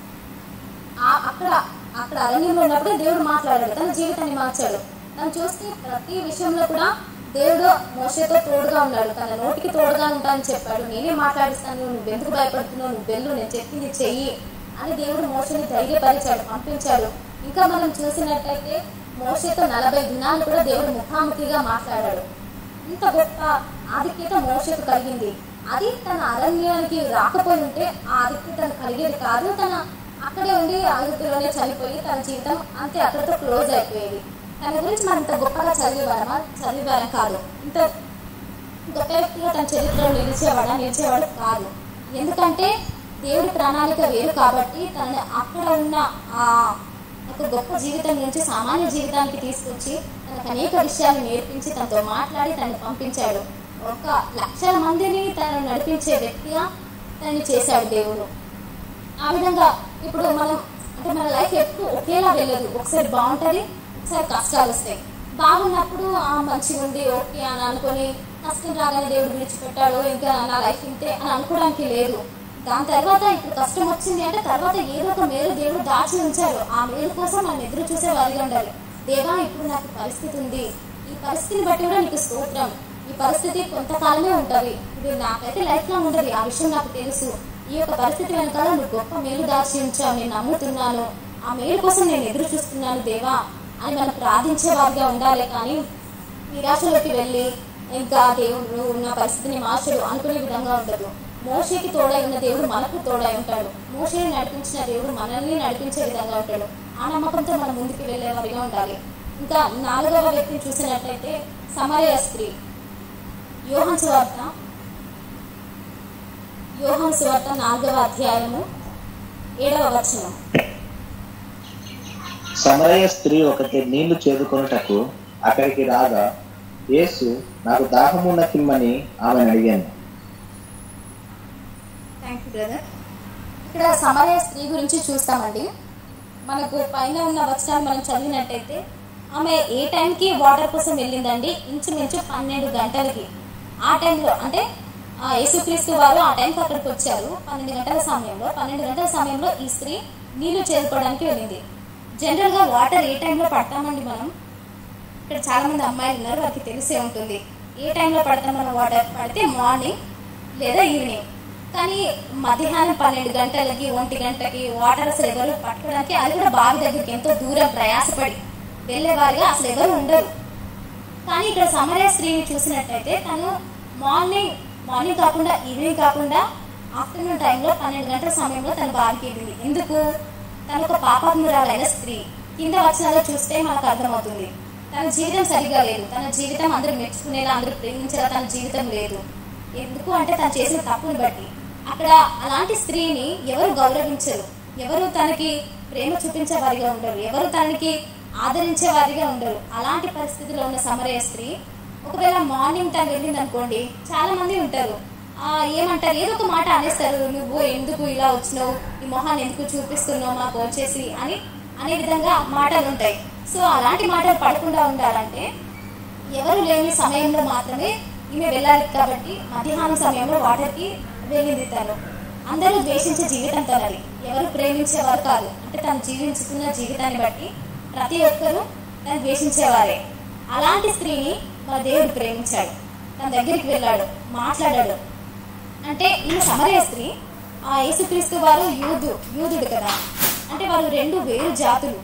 ఆ- అక్కడ అక్కడ అరణ్యంలో ఉన్నప్పుడు దేవుడు మాట్లాడాడు తన జీవితాన్ని మార్చాడు తను చూస్తే ప్రతి విషయంలో కూడా దేవుడు మోసతో తోడుగా ఉన్నాడు తన నోటికి తోడుగా ఉంటానని చెప్పాడు నేనే మాట్లాడిస్తాను నువ్వు ఎందుకు భయపడుతున్నావు నువ్వు వెళ్ళు నేను చెప్పింది చెయ్యి అని దేవుడు మోసని ధైర్యపరిచాడు పంపించాడు ఇంకా మనం చూసినట్టయితే మోసతో నలభై దినాలు కూడా దేవుడు ముఖాముఖిగా మాట్లాడాడు ఇంత గొప్ప ఆధిక్యత మోసకు కలిగింది అది తన అరణ్యానికి రాకపోయి ఉంటే ఆ ఆధిక్యత తనకు కలిగేది కాదు తన అక్కడే ఉండి ఆధిక్యలోనే చనిపోయి తన జీవితం అంతే అక్కడితో క్లోజ్ అయిపోయేది తన గురించి మనం ఇంత గొప్పగా చదివేవారమా చదివేవారం కాదు ఇంత గొప్ప వ్యక్తిగా తన చరిత్రలో నిలిచేవాడా నిలిచేవాడు కాదు ఎందుకంటే దేవుడి ప్రణాళిక వేరు కాబట్టి తనని అక్కడ ఉన్న ఆ ఒక గొప్ప జీవితం నుంచి సామాన్య జీవితానికి తీసుకొచ్చి తనకు అనేక విషయాలు నేర్పించి తనతో మాట్లాడి తనని పంపించాడు ఒక లక్షల మందిని తను నడిపించే వ్యక్తిగా తనని చేశాడు దేవుడు ఆ విధంగా ఇప్పుడు మనం అంటే మన లైఫ్ ఎప్పుడు ఒకేలా వెళ్ళదు ఒకసారి బాగుంటుంది ఒకసారి కష్టాలు వస్తాయి బాగున్నప్పుడు ఆ మంచిగా ఉంది ఓకే అని అనుకొని కష్టం రాగానే దేవుడు విడిచిపెట్టాడు ఇంకా నా లైఫ్ ఇంతే అని అనుకోవడానికి లేదు దాని తర్వాత ఇప్పుడు కష్టం వచ్చింది అంటే తర్వాత ఏదో ఒక మేలు దేవుడు దాచి ఉంచారు ఆ మేలు కోసం మనం ఎదురు చూసే వారిగా ఉండాలి దేవా ఇప్పుడు నాకు పరిస్థితి ఉంది ఈ పరిస్థితిని బట్టి కూడా నీకు స్తోత్రం ఈ పరిస్థితి కొంతకాలమే ఉంటది ఇది నాకైతే లైఫ్ లో ఉండదు ఆ విషయం నాకు తెలుసు ఈ యొక్క పరిస్థితి వెనకాల నువ్వు గొప్ప మేలు దాచి ఉంచావు నేను నమ్ముతున్నాను ఆ మేలు కోసం నేను ఎదురు చూస్తున్నాను దేవా అని మనం ప్రార్థించే వారిగా ఉండాలి కానీ నిరాశలోకి వెళ్ళి ఇంకా దేవుడు ఉన్న పరిస్థితిని మార్చడు అనుకునే విధంగా ఉండదు మోషేకి తోడై ఉన్న దేవుడు మనకు తోడై ఉంటాడు మోషేని నడిపించిన దేవుడు మనల్ని నడిపించే విధంగా ఉంటాడు ఆ నమ్మకంతో మనం ముందుకు వెళ్ళే వారిగా ఉండాలి ఇంకా నాలుగవ వ్యక్తిని చూసినట్లయితే సమరయ స్త్రీ యోహన్ సువార్త యోహన్ సువార్త నాలుగవ అధ్యాయము ఏడవ వచనం సమరయ స్త్రీ ఒకటి నీళ్లు చేదుకొనుటకు అక్కడికి రాగా యేసు నాకు దాహమున్న కిమ్మని ఆమెను అడిగాను థ్యాంక్ యూ బ్రదర్ ఇక్కడ సమరయ స్త్రీ గురించి చూస్తామండి మనకు పైన ఉన్న వచనాన్ని మనం చదివినట్టయితే ఆమె ఏ టైంకి వాటర్ కోసం వెళ్ళిందండి ఇంచుమించు పన్నెండు గంటలకి ఆ టైంలో అంటే ఆ యేసుక్రీస్తు వారు ఆ టైంకి అక్కడికి వచ్చారు పన్నెండు గంటల సమయంలో పన్నెండు గంటల సమయంలో ఈ స్త్రీ నీళ్లు చేరుకోవడానికి వెళ్ళింది జనరల్గా వాటర్ ఏ టైంలో పడతామండి మనం ఇక్కడ చాలా మంది అమ్మాయిలు ఉన్నారు వారికి తెలిసే ఉంటుంది ఏ టైంలో పడతాం మనం వాటర్ పడితే మార్నింగ్ లేదా ఈవినింగ్ కానీ మధ్యాహ్నం పన్నెండు గంటలకి ఒంటి గంటకి వాటర్ అసలు ఎవరు పట్టుకోవడానికి అది కూడా బావి దగ్గరికి ఎంతో దూరం ప్రయాసపడి వెళ్ళేవారుగా అసలు ఎవరు ఉండరు కానీ ఇక్కడ సమరయ స్త్రీని చూసినట్టయితే తను మార్నింగ్ మార్నింగ్ కాకుండా ఈవినింగ్ కాకుండా ఆఫ్టర్నూన్ టైంలో పన్నెండు గంటల సమయంలో తన బావికి వెళ్ళింది ఎందుకు తను ఒక పాపాత్మురాలైన స్త్రీ కింద వచనాల్లో చూస్తే మనకు అర్థమవుతుంది తన జీవితం సరిగా లేదు తన జీవితం అందరూ మెచ్చుకునేలా అందరూ ప్రేమించేలా తన జీవితం లేదు ఎందుకు అంటే తను చేసిన తప్పుని బట్టి అక్కడ అలాంటి స్త్రీని ఎవరు గౌరవించరు ఎవరు తనకి ప్రేమ చూపించే వారిగా ఉండరు ఎవరు తనకి ఆదరించే వారిగా ఉండరు అలాంటి పరిస్థితిలో ఉన్న సమరయ స్త్రీ ఒకవేళ మార్నింగ్ టైం వెళ్ళింది అనుకోండి చాలా మంది ఉంటారు ఆ, ఏమంటారు ఏదో ఒక మాట అనేస్తారు నువ్వు ఎందుకు ఇలా వచ్చినావు ఈ మొహాన్ని ఎందుకు చూపిస్తున్నావు మాకు వచ్చేసి అని అనే విధంగా మాటలు ఉంటాయి సో అలాంటి మాటలు పడకుండా ఉండాలంటే ఎవరు లేని సమయంలో మాత్రమే ఈమె వెళ్ళాలి కాబట్టి మధ్యాహ్నం సమయంలో వాటర్కి వెళ్ళింది తను అందరూ ద్వేషించే జీవితం తనది ఎవరు ప్రేమించేవారు కాదు అంటే తను జీవించుతున్న జీవితాన్ని బట్టి ప్రతి ఒక్కరూ తను ద్వేషించేవారే అలాంటి స్త్రీని మన దేవుడు ప్రేమించాడు తన దగ్గరికి వెళ్ళాడు మాట్లాడాడు అంటే ఈమె సమరయ స్త్రీ ఆ యేసుక్రీస్తు వారు యూదు యూదుడు కదా అంటే వాళ్ళు రెండు వేరు జాతులు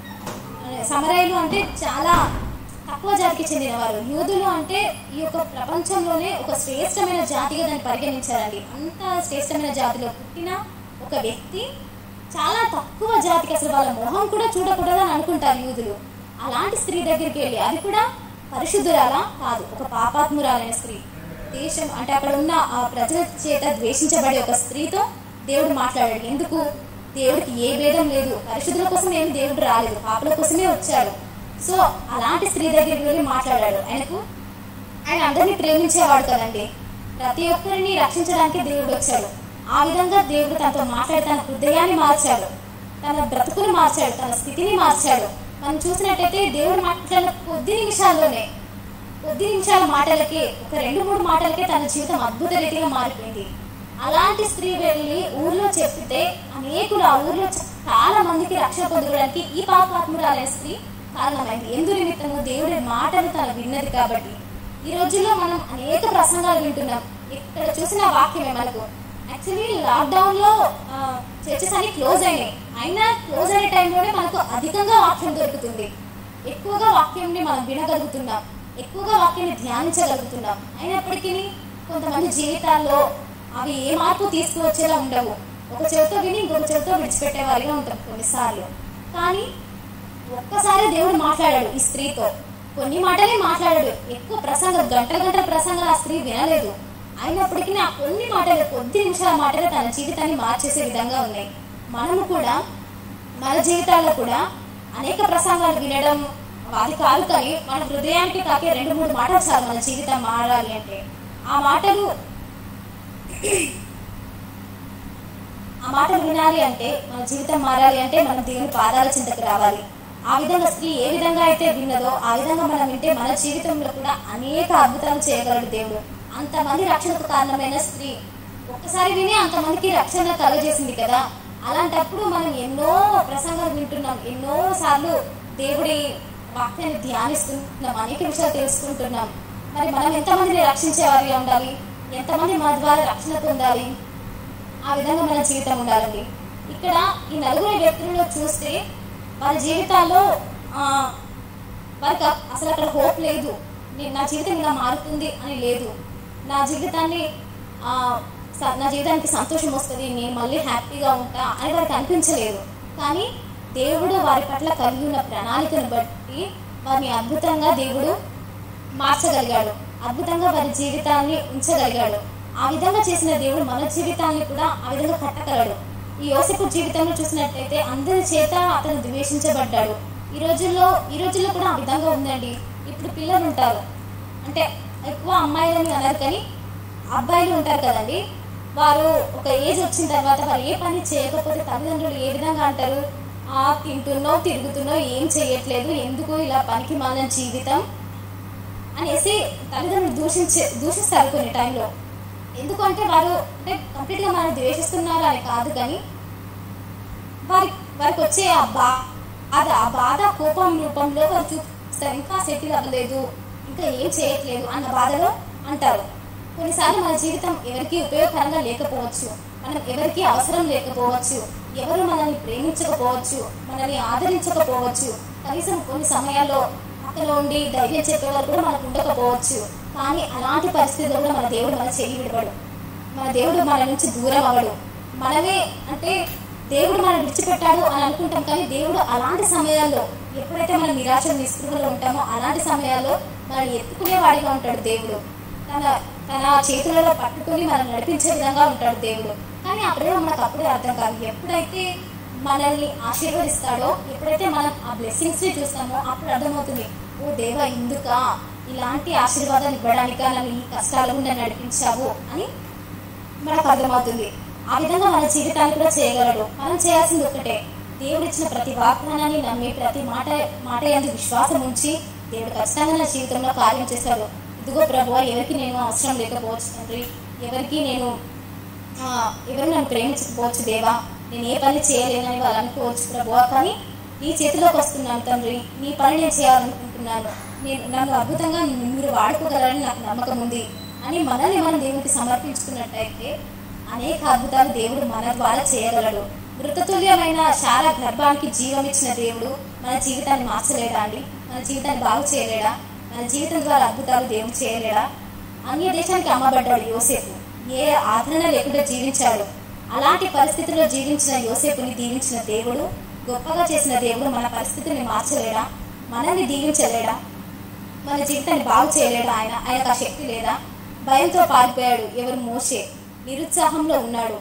సమరయులు అంటే చాలా తక్కువ జాతికి చెందిన వారు యూదులు అంటే ఈ యొక్క ప్రపంచంలోనే ఒక శ్రేష్టమైన జాతిగా దాన్ని పరిగణించారండి అంత శ్రేష్టమైన జాతిలో పుట్టిన ఒక వ్యక్తి చాలా తక్కువ జాతికి అసలు వాళ్ళ మొహం కూడా చూడకూడదు అని అనుకుంటారు యూదులు అలాంటి స్త్రీ దగ్గరికి వెళ్ళి అది కూడా పరిశుద్ధురాలా కాదు ఒక పాపాత్మురాలైన స్త్రీ దేశం అంటే అక్కడ ఉన్న ఆ ప్రజల చేత ద్వేషించబడే ఒక స్త్రీతో దేవుడు మాట్లాడాడు ఎందుకు దేవుడికి ఏ భేదం లేదు పరిశుద్ధుల కోసం ఏమి దేవుడు రాలేదు పాపల కోసమే వచ్చాడు సో అలాంటి స్త్రీ దగ్గరికి వెళ్ళి మాట్లాడాడు ఆయనకు ఆయన అందరినీ ప్రేమించేవాడు కదండి ప్రతి ఒక్కరిని రక్షించడానికి దేవుడు వచ్చాడు ఆ విధంగా దేవుడు తనతో మాట్లాడి తన హృదయాన్ని మార్చాడు తన బ్రతుకుని మార్చాడు తన స్థితిని మార్చాడు మనం చూసినట్టయితే దేవుడు మాట్లాడిన కొద్ది నిమిషాల్లోనే కొద్ది నిమిషాల మాటలకి ఒక రెండు మూడు మాటలకే తన జీవితం అద్భుత రీతిగా మారిపోయింది అలాంటి స్త్రీ వెళ్ళి ఊర్లో చెప్తే అనేకులు ఆ ఊర్లో చాలా మందికి రక్షణ పొందడానికి ఈ పాపాత్మురాలైన స్త్రీ కారణమైంది ఎందు నిమిత్తము దేవుడి మాటలు తను విన్నది కాబట్టి ఈ రోజుల్లో మనం అనేక ప్రసంగాలు వింటున్నాం ఇక్కడ చూసిన వాక్యమే మనకు యాక్చువల్లీ లాక్డౌన్ లో చర్చెస్ అన్ని క్లోజ్ అయినాయి అయినా క్లోజ్ అయిన టైంలోనే మనకు అధికంగా వాక్యం దొరుకుతుంది ఎక్కువగా వాక్యంని మనం వినగలుగుతున్నాం ఎక్కువగా వాక్యాన్ని ధ్యానించగలుగుతున్నాం అయినప్పటికీ కొంతమంది జీవితాల్లో అవి ఏ మార్పు తీసుకువచ్చేలా ఉండవు ఒక చెవితో విని ఇంకొక చెవితో విడిచిపెట్టే వారిగా ఉంటాం కొన్నిసార్లు కానీ ఒక్కసారి దేవుడు మాట్లాడాడు ఈ స్త్రీతో కొన్ని మాటలే మాట్లాడాడు ఎక్కువ ప్రసంగం గంటల గంటల ప్రసంగాలు ఆ స్త్రీ వినలేదు అయినప్పటికీ ఆ కొన్ని మాటలు కొద్ది నిమిషాల మాటలు తన జీవితాన్ని మార్చేసే విధంగా ఉన్నాయి మనము కూడా మన జీవితాల్లో కూడా అనేక ప్రసంగాలు వినడం అది కాదు కానీ మన హృదయానికి తాకే రెండు మూడు మాటలు చాలు మన జీవితం మారాలి అంటే ఆ మాటలు ఆ మాటలు వినాలి అంటే మన జీవితం మారాలి అంటే మనం దేవుని పాదాల చింతకు రావాలి ఆ విధంగా స్త్రీ ఏ విధంగా అయితే విన్నదో ఆ విధంగా మనం వింటే మన జీవితంలో కూడా అనేక అద్భుతాలు చేయగలడు దేవుడు అంతమంది రక్షణకు కారణమైన స్త్రీ ఒక్కసారి విని అంతమందికి రక్షణ కలగజేసింది కదా అలాంటప్పుడు మనం ఎన్నో ప్రసంగాలు వింటున్నాం ఎన్నో సార్లు దేవుడి వాక్యాన్ని ధ్యానిస్తున్నాం అనేక విషయాలు తెలుసుకుంటున్నాం మరి మనం ఎంతమందిని రక్షించేవారిగా ఉండాలి ఎంతమంది మన ద్వారా రక్షణ పొందాలి ఆ విధంగా మన జీవితం ఉండాలండి ఇక్కడ ఈ నలుగురు వ్యక్తులలో చూస్తే వారి జీవితాల్లో ఆ, వారికి అ- అసలు అక్కడ హోప్ లేదు నేను నా జీవితం ఇలా మారుతుంది అని లేదు నా జీవితాన్ని ఆ, స- నా జీవితానికి సంతోషం వస్తుంది నేను మళ్ళీ హ్యాపీగా ఉంటా అని వారికి అనిపించలేదు కానీ దేవుడు వారి పట్ల కలిగి ఉన్న ప్రణాళికను బట్టి వారిని అద్భుతంగా దేవుడు మార్చగలిగాడు అద్భుతంగా వారి జీవితాన్ని ఉంచగలిగాడు ఆ విధంగా చేసిన దేవుడు మన జీవితాన్ని కూడా ఆ విధంగా కట్టగలడు ఈ యోసేపు జీవితంలో చూసినట్లయితే అందరి చేత అతను ద్వేషించబడ్డాడు ఈ రోజుల్లో ఈ రోజుల్లో కూడా ఆ విధంగా ఉందండి ఇప్పుడు పిల్లలు ఉంటారు అంటే ఎక్కువ అమ్మాయిలని అన్నారు కానీ అబ్బాయిలు ఉంటారు కదండి వారు ఒక ఏజ్ వచ్చిన తర్వాత వారు ఏ పని చేయకపోతే తల్లిదండ్రులు ఏ విధంగా అంటారు ఆ తింటున్నావు తిరుగుతున్నావు ఏం చేయట్లేదు ఎందుకు ఇలా పనికి మాలిన జీవితం అనేసి తల్లిదండ్రులు దూషించే దూషిస్తారు కొన్ని టైంలో ఎందుకంటే వారు అంటే కంప్లీట్గా మనం ద్వేషిస్తున్నారు అని కాదు కానీ వారి వారికి వచ్చే ఆ బా అది ఆ బాధ కోపం రూపంలో వారు చూపిస్తారు ఇంకా సెటిల్ అవ్వలేదు ఇంకా ఏం చేయట్లేదు అన్న బాధలో అంటారు కొన్నిసార్లు మన జీవితం ఎవరికి ఉపయోగకరంగా లేకపోవచ్చు మనం ఎవరికి అవసరం లేకపోవచ్చు ఎవరు మనల్ని ప్రేమించకపోవచ్చు మనల్ని ఆదరించకపోవచ్చు కనీసం కొన్ని సమయాల్లో పక్కన ఉండి ధైర్యం చెప్పేవారు కూడా మనకు ఉండకపోవచ్చు కానీ అలాంటి పరిస్థితుల్లో కూడా మన దేవుడు మన చెయ్యి విడవడు మన దేవుడు మన నుంచి దూరం అవ్వడు మనమే అంటే దేవుడు మనం విడిచిపెట్టాడు అని అనుకుంటాం కానీ దేవుడు అలాంటి సమయాల్లో ఎప్పుడైతే మనం నిరాశ నిస్పృహలో ఉంటామో అలాంటి సమయాల్లో మనల్ని ఎత్తుకునేవాడిగా ఉంటాడు దేవుడు తన తన చేతులలో పట్టుకుని మనం నడిపించే విధంగా ఉంటాడు దేవుడు కానీ ఆ ప్రేమ మనకు అప్పుడే అర్థం కాదు ఎప్పుడైతే మనల్ని ఆశీర్వదిస్తాడో ఎప్పుడైతే మనం ఆ బ్లెస్సింగ్స్ ని చూస్తామో అప్పుడు అర్థమవుతుంది ఓ దేవా ఇందుక ఇలాంటి ఆశీర్వాదాలు ఇవ్వడానిక నన్ను ఈ కష్టాల గుండా నడిపించావు అని మనకు అర్థమవుతుంది ఆ విధంగా మన జీవితాన్ని కూడా చేయగలడు మనం చేయాల్సింది ఒకటే దేవుడు ఇచ్చిన ప్రతి వాగ్దానాన్ని నమ్మి ప్రతి మాట మాట ఎందు విశ్వాసం ఉంచి దేవుడు ఖచ్చితంగా నా జీవితంలో కార్యం చేస్తాడు ఇదిగో ప్రభు ఎవరికి నేను అవసరం లేకపోవచ్చు తండ్రి ఎవరికి నేను ఆ, ఎవరు నన్ను ప్రేమించకపోవచ్చు దేవా నేను ఏ పని చేయలేనని వాళ్ళు అనుకోవచ్చు ప్రభు కానీ నీ చేతిలోకి వస్తున్నాను తండ్రి నీ పని నేను చేయాలనుకుంటున్నాను నేను నన్ను అద్భుతంగా మీరు వాడుకోగలరని నాకు నమ్మకం ఉంది అని మనల్ని మనం దేవునికి సమర్పించుకున్నట్టయితే అనేక అద్భుతాలు దేవుడు మన ద్వారా చేయగలడు మృతతుల్యమైన శారా గర్భానికి జీవం ఇచ్చిన దేవుడు మన జీవితాన్ని మార్చలేడా అండి మన జీవితాన్ని బాగు చేయలేడా మన జీవితం ద్వారా అద్భుతాలు దేవుడు చేయలేడా అన్య దేశానికి అమ్మబడ్డాడు యోసేపు ఏ ఆదరణ లేకుండా జీవించాడు అలాంటి పరిస్థితుల్లో జీవించిన యోసేపుని దీవించిన దేవుడు గొప్పగా చేసిన దేవుడు మన పరిస్థితిని మార్చలేడా మనల్ని దీవించలేడా మన జీవితాన్ని బాగు చేయలేడా ఆయన ఆయనకు ఆ శక్తి లేదా భయంతో పారిపోయాడు ఎవరు మోసే నిరుత్సాహంలో ఉన్నాడు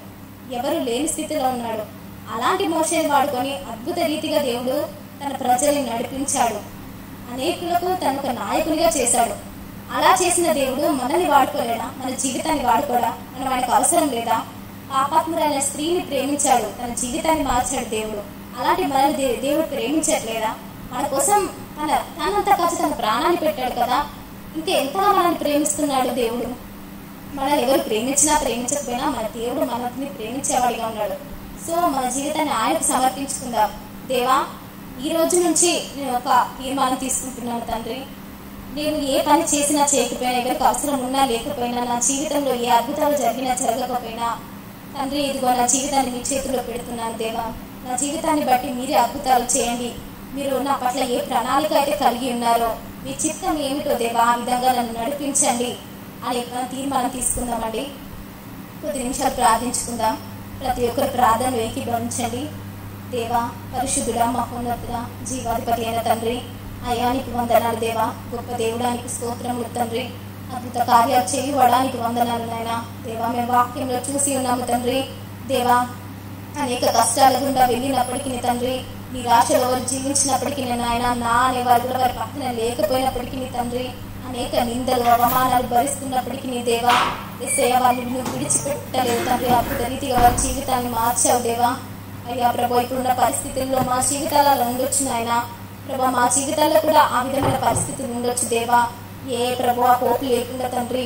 ఎవరు లేని స్థితిలో ఉన్నాడు అలాంటి మోషేని వాడుకొని అద్భుత రీతిగా దేవుడు తన ప్రజల్ని నడిపించాడు అనేకులకు తను ఒక నాయకునిగా చేశాడు అలా చేసిన దేవుడు మనల్ని వాడుకోలేడా మన జీవితాన్ని వాడుకోడా మన వాడికి అవసరం లేదా పాపాత్మురైన స్త్రీని ప్రేమించాడు తన జీవితాన్ని మార్చాడు దేవుడు అలాంటి మనల్ని దే- దేవుడు ప్రేమించట్లేదా మన కోసం తన తనంత కాచి తన ప్రాణాన్ని పెట్టాడు కదా ఇంకా ఎంతగా మనల్ని ప్రేమిస్తున్నాడు దేవుడు మనల్ని ఎవరు ప్రేమించినా ప్రేమించకపోయినా మన దేవుడు మనల్ని ప్రేమించేవాడిగా ఉన్నాడు సో మన జీవితాన్ని ఆయనకు సమర్పించుకుందాం దేవా ఈ రోజు నుంచి నేను ఒక తీర్మానం తీసుకుంటున్నాను తండ్రి నేను ఏ పని చేసినా చేయకపోయినా ఎవరికి అవసరం ఉన్నా లేకపోయినా నా జీవితంలో ఏ అద్భుతాలు జరిగినా జరగకపోయినా తండ్రి ఇదిగో నా జీవితాన్ని మీ చేతిలో పెడుతున్నాను దేవా నా జీవితాన్ని బట్టి మీరే అద్భుతాలు చేయండి మీరు నా పట్ల ఏ ప్రణాళిక అయితే కలిగి ఉన్నారో మీ చిత్తం ఏమిటో దేవా ఆ విధంగా నన్ను నడిపించండి అనే ఒక తీర్మానం తీసుకుందామండి కొద్ది నిమిషాలు ప్రార్థించుకుందాం ప్రతి ఒక్కరు ప్రార్థన ఏకీభవించండి దేవా పరిశుద్ధుడా మహోన్నతుడా జీవాధిపతి అయిన తండ్రి అయానికి వందనాలు దేవా గొప్ప దేవుడానికి స్తోత్రములు తండ్రి అద్భుత కార్యాలు చేయవడానికి వందనాలు నాయన దేవా మేము వాక్యంలో చూసి ఉన్నాము తండ్రి దేవా అనేక కష్టాల గుండా వెళ్ళినప్పటికీ నీ తండ్రి నీ రాశలో వారు జీవించినప్పటికీ నేను ఆయన నా అనే వారు కూడా వారి పక్కన లేకపోయినప్పటికీ నీ తండ్రి అనేక నిందలు అవమానాలు భరిస్తున్నప్పటికీ నీ దేవా ఎస్ఐ వారిని నువ్వు విడిచిపెట్టలేదు తండ్రి అద్భుత రీతిగా వారి జీవితాన్ని మార్చావు దేవా అయ్యా ప్రభు ఇప్పుడున్న పరిస్థితుల్లో మా జీవితాలలో ఉండొచ్చు నాయన ప్రభా మా జీవితాల్లో కూడా ఆ విధమైన పరిస్థితులు ఉండొచ్చు దేవా ఏ ప్రభు ఆ పోపు లేకుండా తండ్రి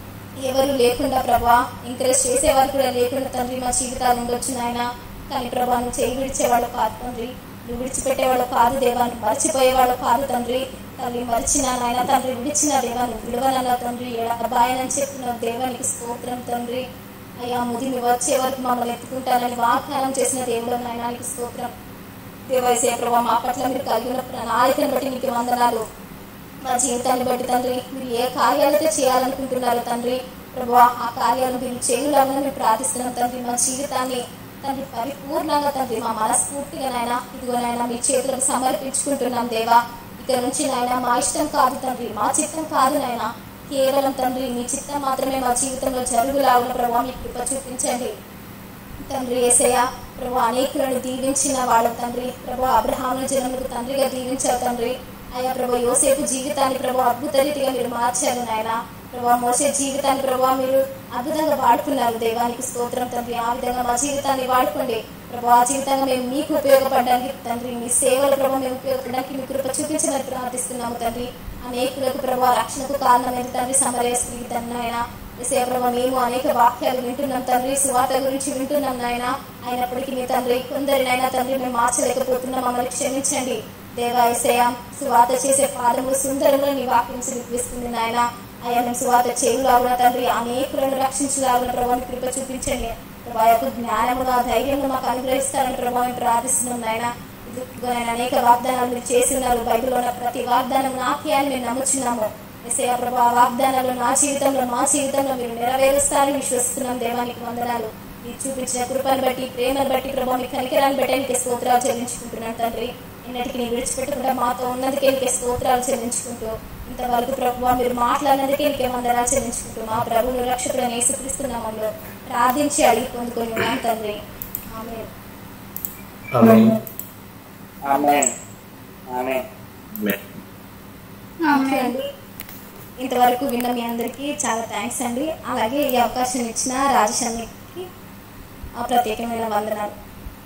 ఎవరు లేకుండా ప్రభా ఎంకరేజ్ చేసేవారు కూడా లేకుండా తండ్రి మా జీవితాలు ఉండొచ్చు నాయన కానీ ప్రభా నువ్వు చేయి విడిచేవాడు కాదు తండ్రి నువ్వు విడిచిపెట్టేవాడు కాదు దేవా నువ్వు మర్చిపోయేవాడు కాదు తండ్రి తల్లి మరిచిన నాయన తండ్రి విడిచిన దేవా నువ్వు విడవనన్న తండ్రి అబ్బాయనని చెప్పిన దేవానికి స్తోత్రం తండ్రి అయ్యా ముదిమి వచ్చే వరకు మమ్మల్ని ఎత్తుకుంటానని వాగ్దానం చేసిన దేవుడు నాయనానికి స్తోత్రం దేవాసే ప్రభా మా పట్ల మీరు కలిగి ఉన్న ప్రణాళికను బట్టి నీకు వందనాలు మా జీవితాన్ని బట్టి తండ్రి మీరు ఏ కార్యాలైతే చేయాలనుకుంటున్నారో తండ్రి ప్రభు ఆ కార్యాలను మీరు చేయాలని మేము ప్రార్థిస్తున్నాం తండ్రి మా జీవితాన్ని తండ్రి పరిపూర్ణంగా తండ్రి మా మనస్ఫూర్తిగా నాయన ఇదిగో నాయన మీ చేతులకు సమర్పించుకుంటున్నాం దేవా ఇక్కడ నుంచి నాయన మా ఇష్టం కాదు తండ్రి మా చిత్తం కాదు నాయన కేవలం తండ్రి మీ చిత్తం మాత్రమే మా జీవితంలో జరుగులాగున ప్రభావ మీ కృప చూపించండి తండ్రి ఏసయ్య ప్రభు అనేకులను దీవించిన వాళ్ళ తండ్రి ప్రభు అబ్రహాముల జనములకు తండ్రిగా దీవించావు తండ్రి అయ్యా ప్రభు యోసేపు జీవితాన్ని ప్రభు అద్భుత రీతిగా మీరు మార్చారు నాయన ప్రభు మోసే జీవితాన్ని ప్రభు మీరు అద్భుతంగా వాడుకున్నారు దేవానికి స్తోత్రం తండ్రి ఆ విధంగా మా జీవితాన్ని వాడుకోండి ప్రభు ఆ జీవితంగా మేము మీకు ఉపయోగపడడానికి తండ్రి మీ సేవలు ప్రభు మేము ఉపయోగపడడానికి మీ కృప చూపించమని ప్రార్థిస్తున్నాము తండ్రి అనేకులకు ప్రభు రక్షణకు కారణమైన తండ్రి సమరయ స్త్రీ నాయన ఏసయ్య ప్రభు మేము అనేక వాక్యాలు వింటున్నాం తండ్రి సువార్త గురించి వింటున్నాం నాయన అయినప్పటికీ మీ తండ్రి కొందరినైనా తండ్రి మేము మార్చలేకపోతున్నాం మమ్మల్ని క్షమించండి దేవా ఏసయ్య సువార్త చేసే పాదములు సుందరంలో నీ వాక్యం చూపిస్తుంది నాయన అయ్యా మేము సువార్త చేయులాగున తండ్రి అనేకులను రక్షించలాగున ప్రభావం కృప చూపించండి ప్రభా యొక్క జ్ఞానముగా ధైర్యంగా మాకు అనుగ్రహిస్తారని ప్రభావం ప్రార్థిస్తున్నాం నాయన ఇదిగో నాయన అనేక వాగ్దానాలు మీరు చేసి ఉన్నారు బైబిల్లో ఉన్న ప్రతి వాగ్దానం నాకే అని మేము నమ్ముచున్నాము ఎస్ఐ ప్రభా వాగ్దానాలు నా జీవితంలో మా జీవితంలో మీరు నెరవేరుస్తారని విశ్వసిస్తున్నాం దేవానికి వందనాలు మీరు చూపించిన కృపను బట్టి ప్రేమను బట్టి ప్రభావ మీ కనికరాన్ని బట్టి నీకు స్తోత్రాలు చెల్లించుకుంటున్నాను తండ్రి ఎన్నటికి నీ విడిచిపెట్టకుండా మాతో ఉన్నందుకే నీకే స్తోత్రాలు చెల్లించుకుంటూ ఇంతవరకు ప్రభు మీరు మాట్లాడినందుకే నీకే వందనాలు చెల్లించుకుంటూ మా ప్రభువును రక్షకుడని యేసుక్రీస్తున్నామంలో ప్రార్థించి అడిగి పొందుకొని ఉన్నాం తండ్రి ఆమె ఆమేన్ ఆమేన్ ఆమేన్ ఆమేన్ అండి ఇంతవరకు విన్న మీ అందరికీ చాలా థ్యాంక్స్ అండి అలాగే ఈ అవకాశం ఇచ్చిన రాజేష్ అన్నకి ఆ ప్రత్యేకమైన వందనాలు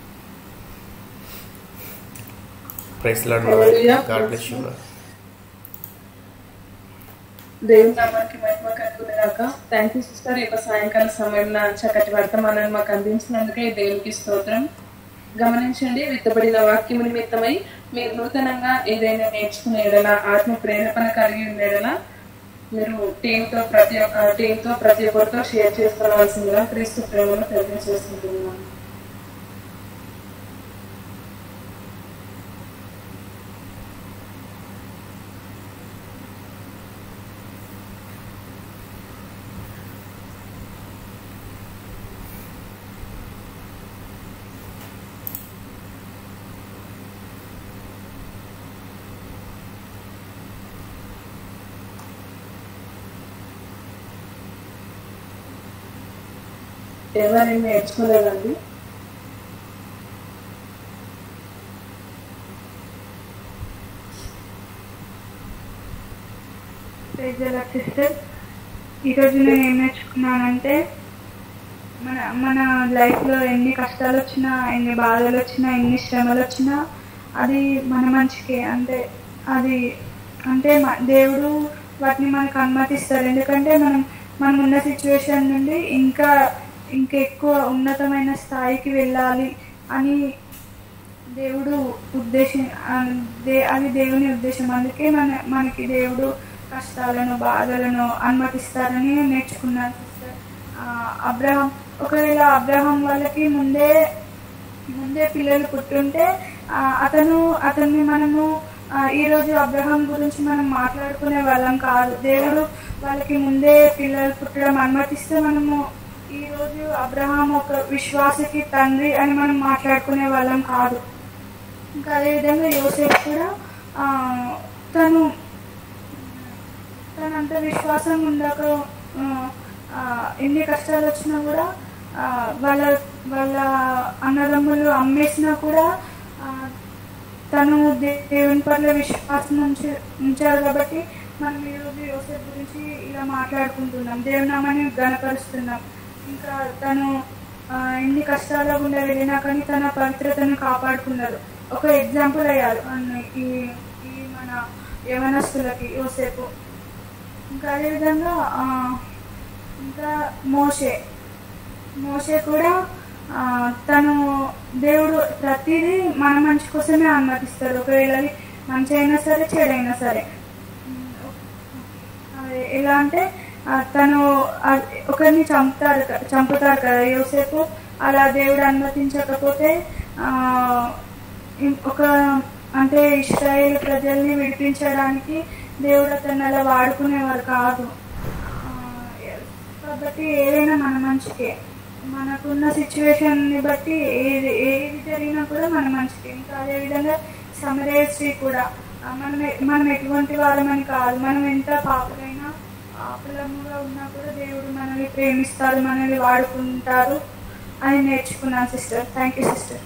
praise lord Hallelujah. God bless you దేవుని నామానికి మహిమ కలుగునుగాక థ్యాంక్ యూ సిస్టర్ ఈ యొక్క సాయంకాల సమయంలో చక్కటి వర్తమానాన్ని మాకు అందించినందుకే దేవునికి స్తోత్రం గమనించండి విత్తబడిన వాక్యము నిమిత్తమై మీరు నూతనంగా ఏదైనా నేర్చుకునే ఎడల ఆత్మ ప్రేరేపణ కలిగి ఉన్న ఎడల మీరు టీంతో ప్రతి ఒక్క టీంతో ప్రతి ఒక్కరితో షేర్ చేసుకోవాల్సిందిగా క్రీస్తు ప్రేమను తెలియజేసుకుంటున్నాను ఎవరైనా నేర్చుకోలేదండి ప్రైజ్ల సిస్టర్ ఈరోజు నేను ఏం నేర్చుకున్నానంటే మన మన లైఫ్లో ఎన్ని కష్టాలు వచ్చినా ఎన్ని బాధలు వచ్చినా ఎన్ని శ్రమలు వచ్చినా అది మన మంచికే అంటే అది అంటే మ- దేవుడు వాటిని మనకు అనుమతిస్తారు ఎందుకంటే మనం మనం ఉన్న సిచ్యువేషన్ నుండి ఇంకా ఇంకా ఎక్కువ ఉన్నతమైన స్థాయికి వెళ్ళాలి అని దేవుడు ఉద్దేశం ఆ, దే అది దేవుని ఉద్దేశం అందుకే మన మనకి దేవుడు కష్టాలను బాధలను అనుమతిస్తారని నేర్చుకున్నాను సిస్టర్ అబ్రహం ఒకవేళ అబ్రహం వాళ్ళకి ముందే ముందే పిల్లలు పుట్టుంటే ఆ, అతను అతన్ని మనము ఆ, ఈ రోజు అబ్రహాం గురించి మనం మాట్లాడుకునే వాళ్ళం కాదు దేవుడు వాళ్ళకి ముందే పిల్లలు పుట్టడం అనుమతిస్తే మనము ఈ రోజు అబ్రహాం ఒక విశ్వాసకి తండ్రి అని మనం మాట్లాడుకునే వాళ్ళం కాదు ఇంకా అదేవిధంగా యోసేపు కూడా ఆ, తను తనంత విశ్వాసం ఉండక ఆ, ఆ, ఎన్ని కష్టాలు వచ్చినా కూడా ఆ, వాళ్ళ వాళ్ళ అన్నదమ్ములు అమ్మేసినా కూడా ఆ, తను దే- దేవుని పట్ల విశ్వాసం ఉంచి ఉంచారు కాబట్టి మనం ఈరోజు యోసేపు గురించి ఇలా మాట్లాడుకుంటున్నాం దేవుని నామాన్ని గనపరుస్తున్నాం ఇంకా తను ఆ, ఎన్ని కష్టాల గుండా వెళ్ళినా కానీ తన పవిత్రతను కాపాడుకున్నారు ఒక ఎగ్జాంపుల్ అయ్యారు అన్ని ఈ ఈ మన యవనస్తులకి యోసేపు ఇంకా అదేవిధంగా ఆ, ఇంకా మోషే మోషే కూడా ఆ, తను దేవుడు ప్రతిదీ మన మంచి కోసమే అనుమతిస్తాడు ఒకవేళ అది మంచి అయినా సరే చెడైనా సరే అది ఎలా అంటే ఆ, తను ఆ, ఒకరిని చంపుతారు క- చంపుతారు కదా యోసేపు అలా దేవుడు అనుమతించకపోతే ఆ, ఇం- ఒక అంటే ఇస్రాయేల్ ప్రజల్ని విడిపించడానికి దేవుడు అతన్ని అలా వాడుకునేవారు కాదు ఆ, కాబట్టి ఏదైనా మన మంచికే మనకున్న సిచ్యువేషన్ని బట్టి ఏది ఏది జరిగినా కూడా మన మంచికే ఇంకా అదేవిధంగా సమరయ స్త్రీ కూడా ఆ, మనం ఎ- మనం ఎటువంటి వాళ్ళమని కాదు మనం ఎంత పాపులైనా పాపులముగా ఉన్నా కూడా దేవుడు మనల్ని ప్రేమిస్తారు మనల్ని వాడుకుంటారు అని నేర్చుకున్నాను sister thank you sister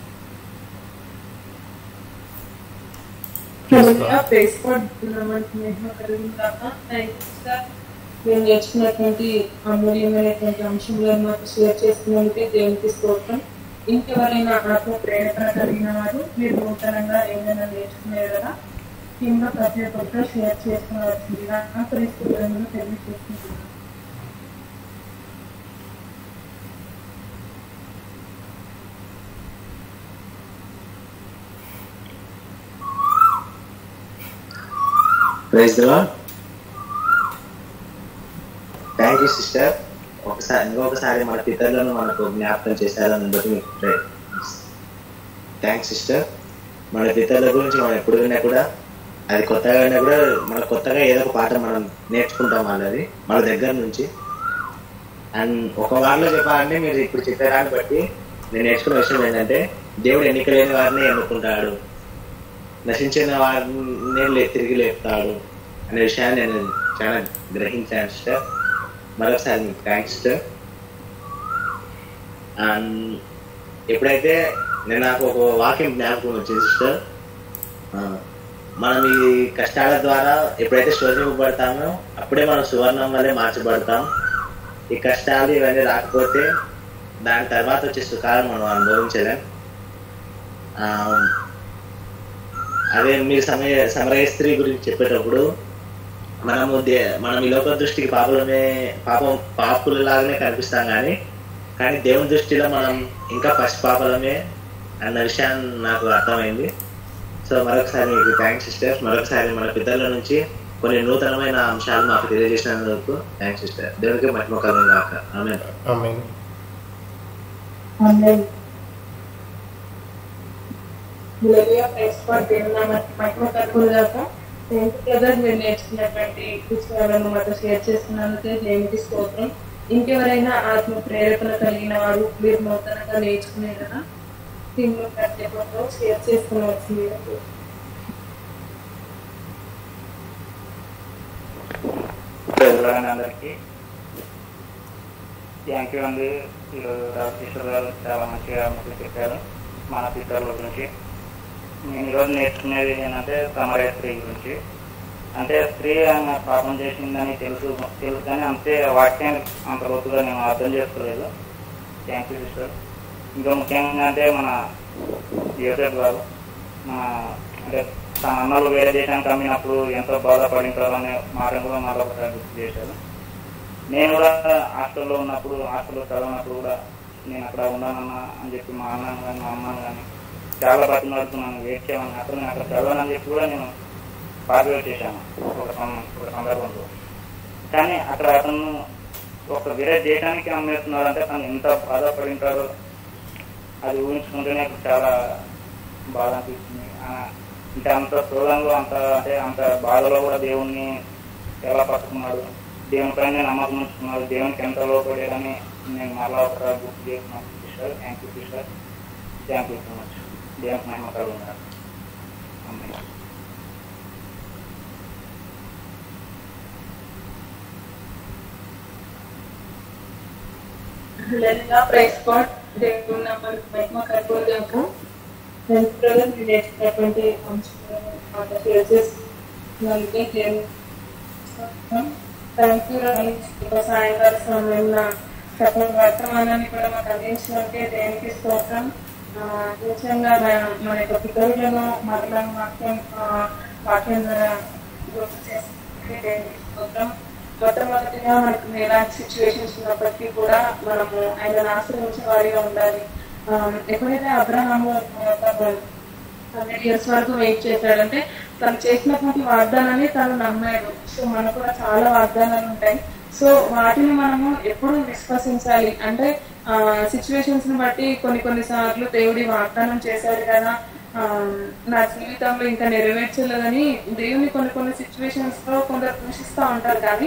praise పడుతున్నామంటే మహిమ కలిగిన కాక థ్యాంక్ యూ సార్ మేము నేర్చుకున్నటువంటి అమూల్యమైనటువంటి అంశంలను మాకు షేర్ చేస్తున్నందుకే దేవునికి స్తోత్రం ఇంకెవరైనా ఆత్మ ప్రేరణ కలిగిన వారు మీరు నూతనంగా ఏమైనా నేర్చుకున్నారు కదా టీంలో ప్రతి ఒక్కరితో షేర్ చేసుకోవాల్సిందిగా పరిస్థితులను తెలియజేస్తున్నాను ప్రైజ్ థ్యాంక్ యూ సిస్టర్ ఒకసారి ఇంకొకసారి మన పితరులను మనకు జ్ఞాపకం చేశారని బట్టి మీకు థ్యాంక్స్ సిస్టర్ మన పితరుల గురించి మనం ఎప్పుడు విన్నా కూడా అది కొత్తగా అయినా కూడా మన కొత్తగా ఏదో ఒక పాట మనం నేర్చుకుంటాం వాళ్ళది మన దగ్గర నుంచి అండ్ ఒక వారిలో చెప్పాలంటే మీరు ఇప్పుడు చెప్పారాన్ని బట్టి నేను నేర్చుకున్న విషయం ఏంటంటే దేవుడు ఎన్నిక లేని వారిని ఎన్నుకుంటాడు నశించిన వారిని లే- తిరిగి లేపుతాడు అనే విషయాన్ని నేను చాలా గ్రహించాను సిస్టర్ మరొకసారి మీకు థ్యాంక్స్ సిస్టర్ అండ్ ఎప్పుడైతే నేను నాకు ఒక వాక్యం జ్ఞాపకం వచ్చింది సిస్టర్ మనం ఈ కష్టాల ద్వారా ఎప్పుడైతే శోధింపబడతామో అప్పుడే మనం సువర్ణం వల్లే మార్చబడతాం ఈ కష్టాలు ఇవన్నీ రాకపోతే దాని తర్వాత వచ్చే సుఖాలు మనం అనుభవించలేం ఆ, అదే మీరు సమయ సమరయ స్త్రీ గురించి చెప్పేటప్పుడు మనము దే- మనం ఈ లోక దృష్టికి పాపులమే పాపం పాపులలాగానే కనిపిస్తాం కానీ కానీ దేవుని దృష్టిలో మనం ఇంకా ఫస్ట్ పాపలమే అన్న విషయాన్ని నాకు అర్థమైంది సో మరొకసారి మీకు థ్యాంక్స్ సిస్టర్ మరొకసారి మన పితరుల నుంచి కొన్ని నూతనమైన అంశాలు మాకు తెలియజేసినందుకు థ్యాంక్స్ సిస్టర్ దేవుడికి మహిమ కలుగు కాక ఆమె ఆమె ఆమేన్. హల్లెలూయా. Praise God. దేవుని నామానికి మహిమ కలుగును గాక. థాంక్ యూ బ్రదర్ మీరు నేర్చుకున్నటువంటి పుస్తకాలను మాతో షేర్ చేస్తున్నందుకే దేవునికి స్తోత్రం ఇంకెవరైనా ఆత్మ ప్రేరేపణ కలిగిన వారు మీరు నూతనంగా నేర్చుకునే కదా టీంలో ప్రతి ఒక్కరు షేర్ చేసుకోవాల్సింది ప్రజలందరికీ థ్యాంక్ యూ అండి ఈరోజు రామకృష్ణ గారు చాలా మంచిగా మాకు చెప్పారు మన పితరుల గురించి నేను ఈరోజు నేర్చుకునేది ఏంటంటే సమరయ స్త్రీ గురించి అంటే స్త్రీ ఆమె పాపం చేసిందని తెలుసు తెలుసు కానీ అంతే వాక్యం అంత లోతుగా నేను అర్థం చేసుకోలేదు థ్యాంక్ యూ సిస్టర్ ఇంకా ముఖ్యంగా అంటే మన యోసేఫ్ గారు మన అంటే తన అన్నలు వేరే దేశానికి అమ్మినప్పుడు ఎంతో బాధపడింటారు అనే మాట కూడా మాకు ఒకసారి గుర్తు చేశారు నేను కూడా హాస్టల్లో ఉన్నప్పుడు హాస్టల్లో చదవనప్పుడు కూడా నేను అక్కడ ఉన్నానన్నా అని చెప్పి మా అన్నను కానీ మా అమ్మను కానీ చాలా బతిమాడుతున్నాను వెయిట్ చేయమని అసలు నేను అక్కడ చదవనని చెప్పి కూడా నేను పార్టివేట్ చేశాను ఒక సం- ఒక సందర్భంలో కానీ అక్కడ అతను ఒక వేరే దేశానికి అమ్మేస్తున్నాడు అంటే తను ఎంత బాధపడి ఉంటారో అది ఊహించుకుంటేనే నాకు చాలా బాధ అనిపిస్తుంది ఆ, అంటే అంత స్థూలంలో అంత అంటే అంత బాధలో కూడా దేవుణ్ణి ఎలా పట్టుకున్నాడు దేవునిపైన నమ్మకం ఉంచుకున్నాడు దేవునికి ఎంత లోపడేదని నేను మరలా ఒకసారి గుర్తు చేస్తున్నాను sister thank you sister thank you so much దేవునికి నమ్మకాలు ఉన్నారు అమ్మాయి లేదా ప్రైస్ కార్డ్ దేవుని నంబర్ మహిమ కర్పూరదేవుకు హెల్త్ బ్రదర్ మీరు నేర్చుకున్నటువంటి అంశాలను షేర్ చేసినందుకే దేవుని థ్యాంక్ యూ సాయంకాల సమయంలో సకల వర్తమానాన్ని కూడా మాకు అందించినందుకే దేవునికి స్తోత్రం ఆ, ముఖ్యంగా మన- మన యొక్క పితరులను మరలా వాక్యం ఆ, వాక్యం ద్వారా గుర్తు చేసుకుంటే దేవునికి స్తోత్రం మొట్టమొదటిగా మనకు ఎలాంటి సిచ్యువేషన్స్ ఉన్నప్పటికీ కూడా మనము ఆయన ఆశ్రయించే వారిగా ఉండాలి ఆ, ఎప్పుడైతే అబ్రహాము హండ్రెడ్ ఇయర్స్ వరకు వెయిట్ చేశాడంటే తను చేసినటువంటి వాగ్దానాన్ని తను నమ్మాడు సో మనకు కూడా చాలా వాగ్దానాలు ఉంటాయి సో వాటిని మనము ఎప్పుడు విశ్వసించాలి అంటే సిచ్యువేషన్స్ ని బట్టి కొన్ని కొన్ని సార్లు దేవుడి వాగ్దానం చేశాడు కదా ఆ, నా జీవితంలో ఇంకా నెరవేర్చలేదని దేవుని కొన్ని కొన్ని సిచ్యువేషన్స్ లో కొందరు దూషిస్తూ ఉంటారు కానీ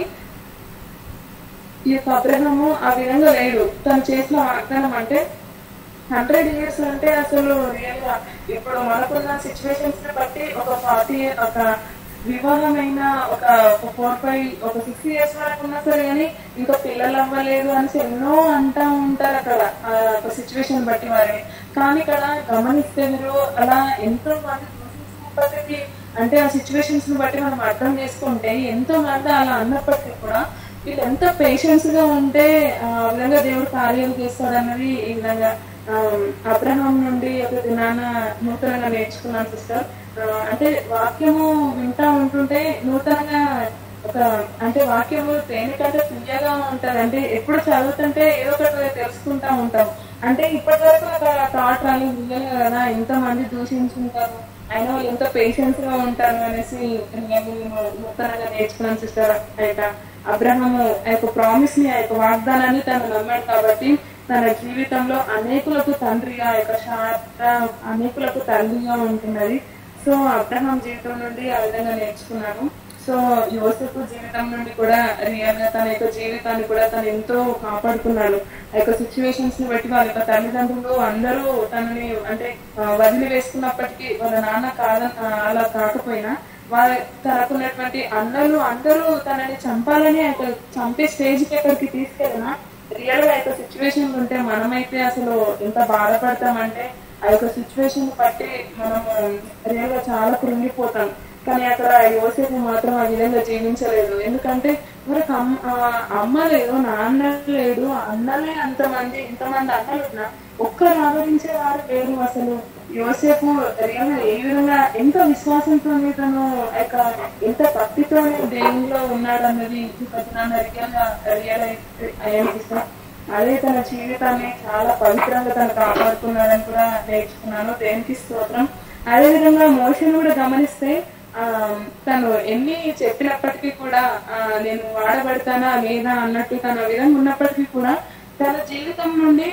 ఈ యొక్క అబ్రహము ఆ విధంగా లేడు తను చేసిన వాగ్దానం అంటే హండ్రెడ్ ఇయర్స్ అంటే అసలు రియల్ గా ఇప్పుడు మనకున్న సిచ్యువేషన్స్ ని బట్టి ఒక ఫార్టీ ఒక వివాహమైన ఒక ఫోర్ ఫైవ్ ఒక సిక్స్ ఇయర్స్ వరకు ఉన్నా సరే కానీ ఇంకా పిల్లలు అవ్వలేదు అని ఎన్నో అంటా ఉంటారు అక్కడ ఆ ఒక సిచ్యువేషన్ బట్టి వారిని కానీ ఇక్కడ గమనిస్తే మీరు అలా ఎంతో మంది దూషించినప్పటికీ అంటే ఆ సిచ్యువేషన్స్ ని బట్టి మనం అర్థం చేసుకుంటే ఎంతో మంది అలా అన్నప్పటికీ కూడా వీళ్ళు ఎంత పేషెన్స్ గా ఉంటే ఆ విధంగా దేవుడు కార్యాలు చేస్తాడన్నది ఈ విధంగా ఆ, అబ్రహాం నుండి ఒక దినాన నూతనంగా నేర్చుకున్నాను సిస్టర్ అంటే వాక్యము వింటా ఉంటుంటే నూతనంగా ఒక అంటే వాక్యము దేనికంటే తీయగా ఉంటది అంటే ఎప్పుడు చదువుతుంటే ఏదో ఒకటి తెలుసుకుంటా ఉంటాం అంటే ఇప్పటి వరకు ఒక థాట్ రాలేదు రియల్ కదా ఎంత మంది దూషించుంటారు అయినా వాళ్ళు ఎంత పేషెన్స్ గా ఉంటారు అనేసి నేను నూతనంగా నేర్చుకున్నాను సిస్టర్ ఆయన అబ్రహము ఆ యొక్క ప్రామిస్ ని ఆ యొక్క వాగ్దానాన్ని తను నమ్మాడు కాబట్టి తన జీవితంలో అనేకులకు తండ్రిగా ఆ యొక్క శాత అనేకులకు తల్లిగా ఉంటున్నది సో అబ్రహాం జీవితం నుండి ఆ విధంగా నేర్చుకున్నాను సో యోసెఫ్ జీవితం నుండి కూడా రియల్ గా తన యొక్క జీవితాన్ని కూడా తను ఎంతో కాపాడుకున్నాడు ఆ యొక్క సిచ్యువేషన్స్ ని బట్టి వాళ్ళ యొక్క తల్లిదండ్రులు అందరూ తనని అంటే ఆ, వదిలి వేసుకున్నప్పటికీ వాళ్ళ నాన్న కాద ఆ, అలా కాకపోయినా వాళ్ళ తనకున్నటువంటి అన్నలు అందరూ తనని చంపాలని ఆ యొక్క చంపే స్టేజ్ కి ఎక్కడికి తీసుకెళ్ళినా రియల్ గా ఆ యొక్క సిచ్యువేషన్ ఉంటే మనమైతే అసలు ఎంత బాధపడతామంటే ఆ యొక్క సిచ్యువేషన్ బట్టి మనము రియల్ గా చాలా కృంగిపోతాం కానీ అక్కడ యోసేపు మాత్రం ఆ విధంగా జీవించలేదు ఎందుకంటే మనకు అమ్మ ఆ అమ్మ లేదు నాన్న లేడు అన్నలే అంతమంది ఇంతమంది అన్నలు ఉన్నా ఒక్కరు ఆదరించే వారు లేరు అసలు యోసేపు రియల్ గా ఏ విధంగా ఎంత విశ్వాసంతో తను ఆ యొక్క ఎంత భక్తితో దేవునిలో ఉన్నాడు అన్నది నాన్న రియల్ గా రియల్ అయ్యాను అదే తన జీవితాన్ని చాలా పవిత్రంగా తను కాపాడుకున్నాడని కూడా నేర్చుకున్నాను దేనికి స్తోత్రం అదే విధంగా మోషన్ కూడా గమనిస్తే ఆ తను ఎన్ని చెప్పినప్పటికీ కూడా ఆ నేను వాడబడతానా లేదా అన్నట్టు తన విధంగా ఉన్నప్పటికీ కూడా తన జీవితం నుండి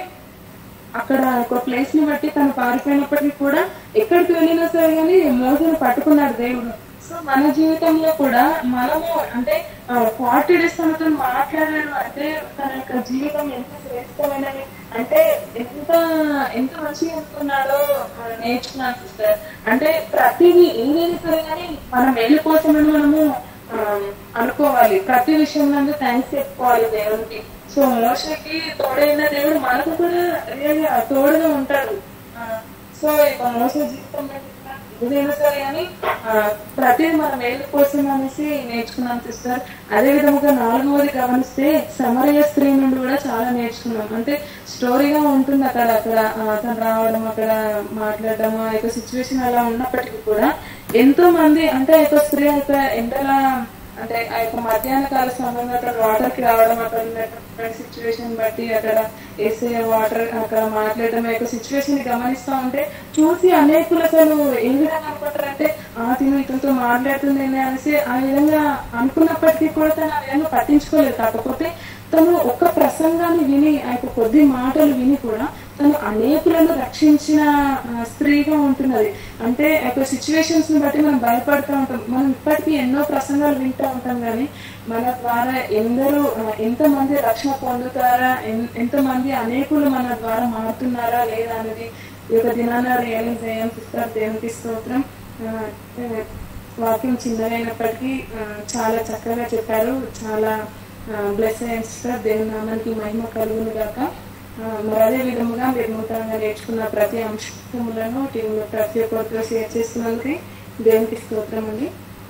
అక్కడ ఒక ప్లేస్ ని బట్టి తను పారిపోయినప్పటికీ కూడా ఎక్కడికి వెళ్ళినా సరే కానీ మోసను పట్టుకున్నాడు దేవుడు సో మన జీవితంలో కూడా మనము అంటే ఫార్టీ డేస్ తనతో మాట్లాడాడు అంటే తన యొక్క జీవితం ఎంత శ్రేష్టమైనది అంటే ఎంత ఎంత మంచిగా అనుకున్నాడో ఆ, నేర్చుకున్నాను సిస్టర్ అంటే ప్రతిదీ ఏదైనా సరే కానీ మనం వెళ్ళిపోతామని మనము ఆ, అనుకోవాలి ప్రతి విషయంలో థ్యాంక్స్ చెప్పుకోవాలి దేవునికి సో మోసకి తోడైన దేవుడు మనకు కూడా రియల్ గా తోడుగా ఉంటాడు ఆ, సో ఇక మోస జీవితం ఏదైనా సరే కానీ ఆ, ప్రతి మన మేలు కోసం అనేసి నేర్చుకున్నాం సిస్టర్ అదే విధముగా నాలుగవది గమనిస్తే సమరయ స్త్రీ నుండి కూడా చాలా నేర్చుకున్నాం అంటే స్టోరీగా ఉంటుంది అక్కడ అక్కడ ఆ, అతను రావడం అక్కడ మాట్లాడడం ఆ యొక్క సిచ్యువేషన్ అలా ఉన్నప్పటికీ కూడా ఎంతో మంది అంటే ఆ యొక్క స్త్రీ యొక్క ఎంతలా అంటే ఆ యొక్క మధ్యాహ్న కాల సమయంలో అక్కడ వాటర్ కి రావడం అక్కడ ఉన్నటువంటి సిచ్యువేషన్ బట్టి అక్కడ వేసే వాటర్ అక్కడ మాట్లాడడం ఆ యొక్క సిచ్యువేషన్ ని గమనిస్తా ఉంటే చూసి అనేకులు అసలు ఏ విధంగా అనుకుంటారంటే ఆ తిను ఇతనితో మాట్లాడుతుంది అనేసి ఆ విధంగా అనుకున్నప్పటికీ కూడా తను ఆ విధంగా పట్టించుకోలేదు కాకపోతే తను ఒక్క ప్రసంగాన్ని విని ఆ యొక్క కొద్ది మాటలు విని కూడా తను అనేకులను రక్షించిన ఆ, స్త్రీగా ఉంటున్నది అంటే ఆ యొక్క సిచ్యువేషన్స్ ని బట్టి మనం భయపడుతూ ఉంటాం మనం ఇప్పటికీ ఎన్నో ప్రసంగాలు వింటూ ఉంటాం కానీ మన ద్వారా ఎందరూ ఆ, ఎంతమంది రక్షణ పొందుతారా ఎన్- ఎంతమంది అనేకులు మన ద్వారా మారుతున్నారా లేదా అనేది ఈ యొక్క దినాన రియలైజ్ అయ్యాం సిస్టర్ దేవునికి స్తోత్రం ఆ, ఆ, వాక్యం చిన్నదైనప్పటికీ ఆ, చాలా చక్కగా చెప్పారు చాలా బ్లెస్ అయ్యాం సిస్టర్ దేవుని నామానికి మహిమ కలుగును గాక ఆ, మరి అదే విధముగా మీరు నూతనంగా నేర్చుకున్న ప్రతి అంశములను టీంలో ప్రతి ఒక్కరితో షేర్ చేస్తున్నందుకు దేవునికి స్తోత్రం అండి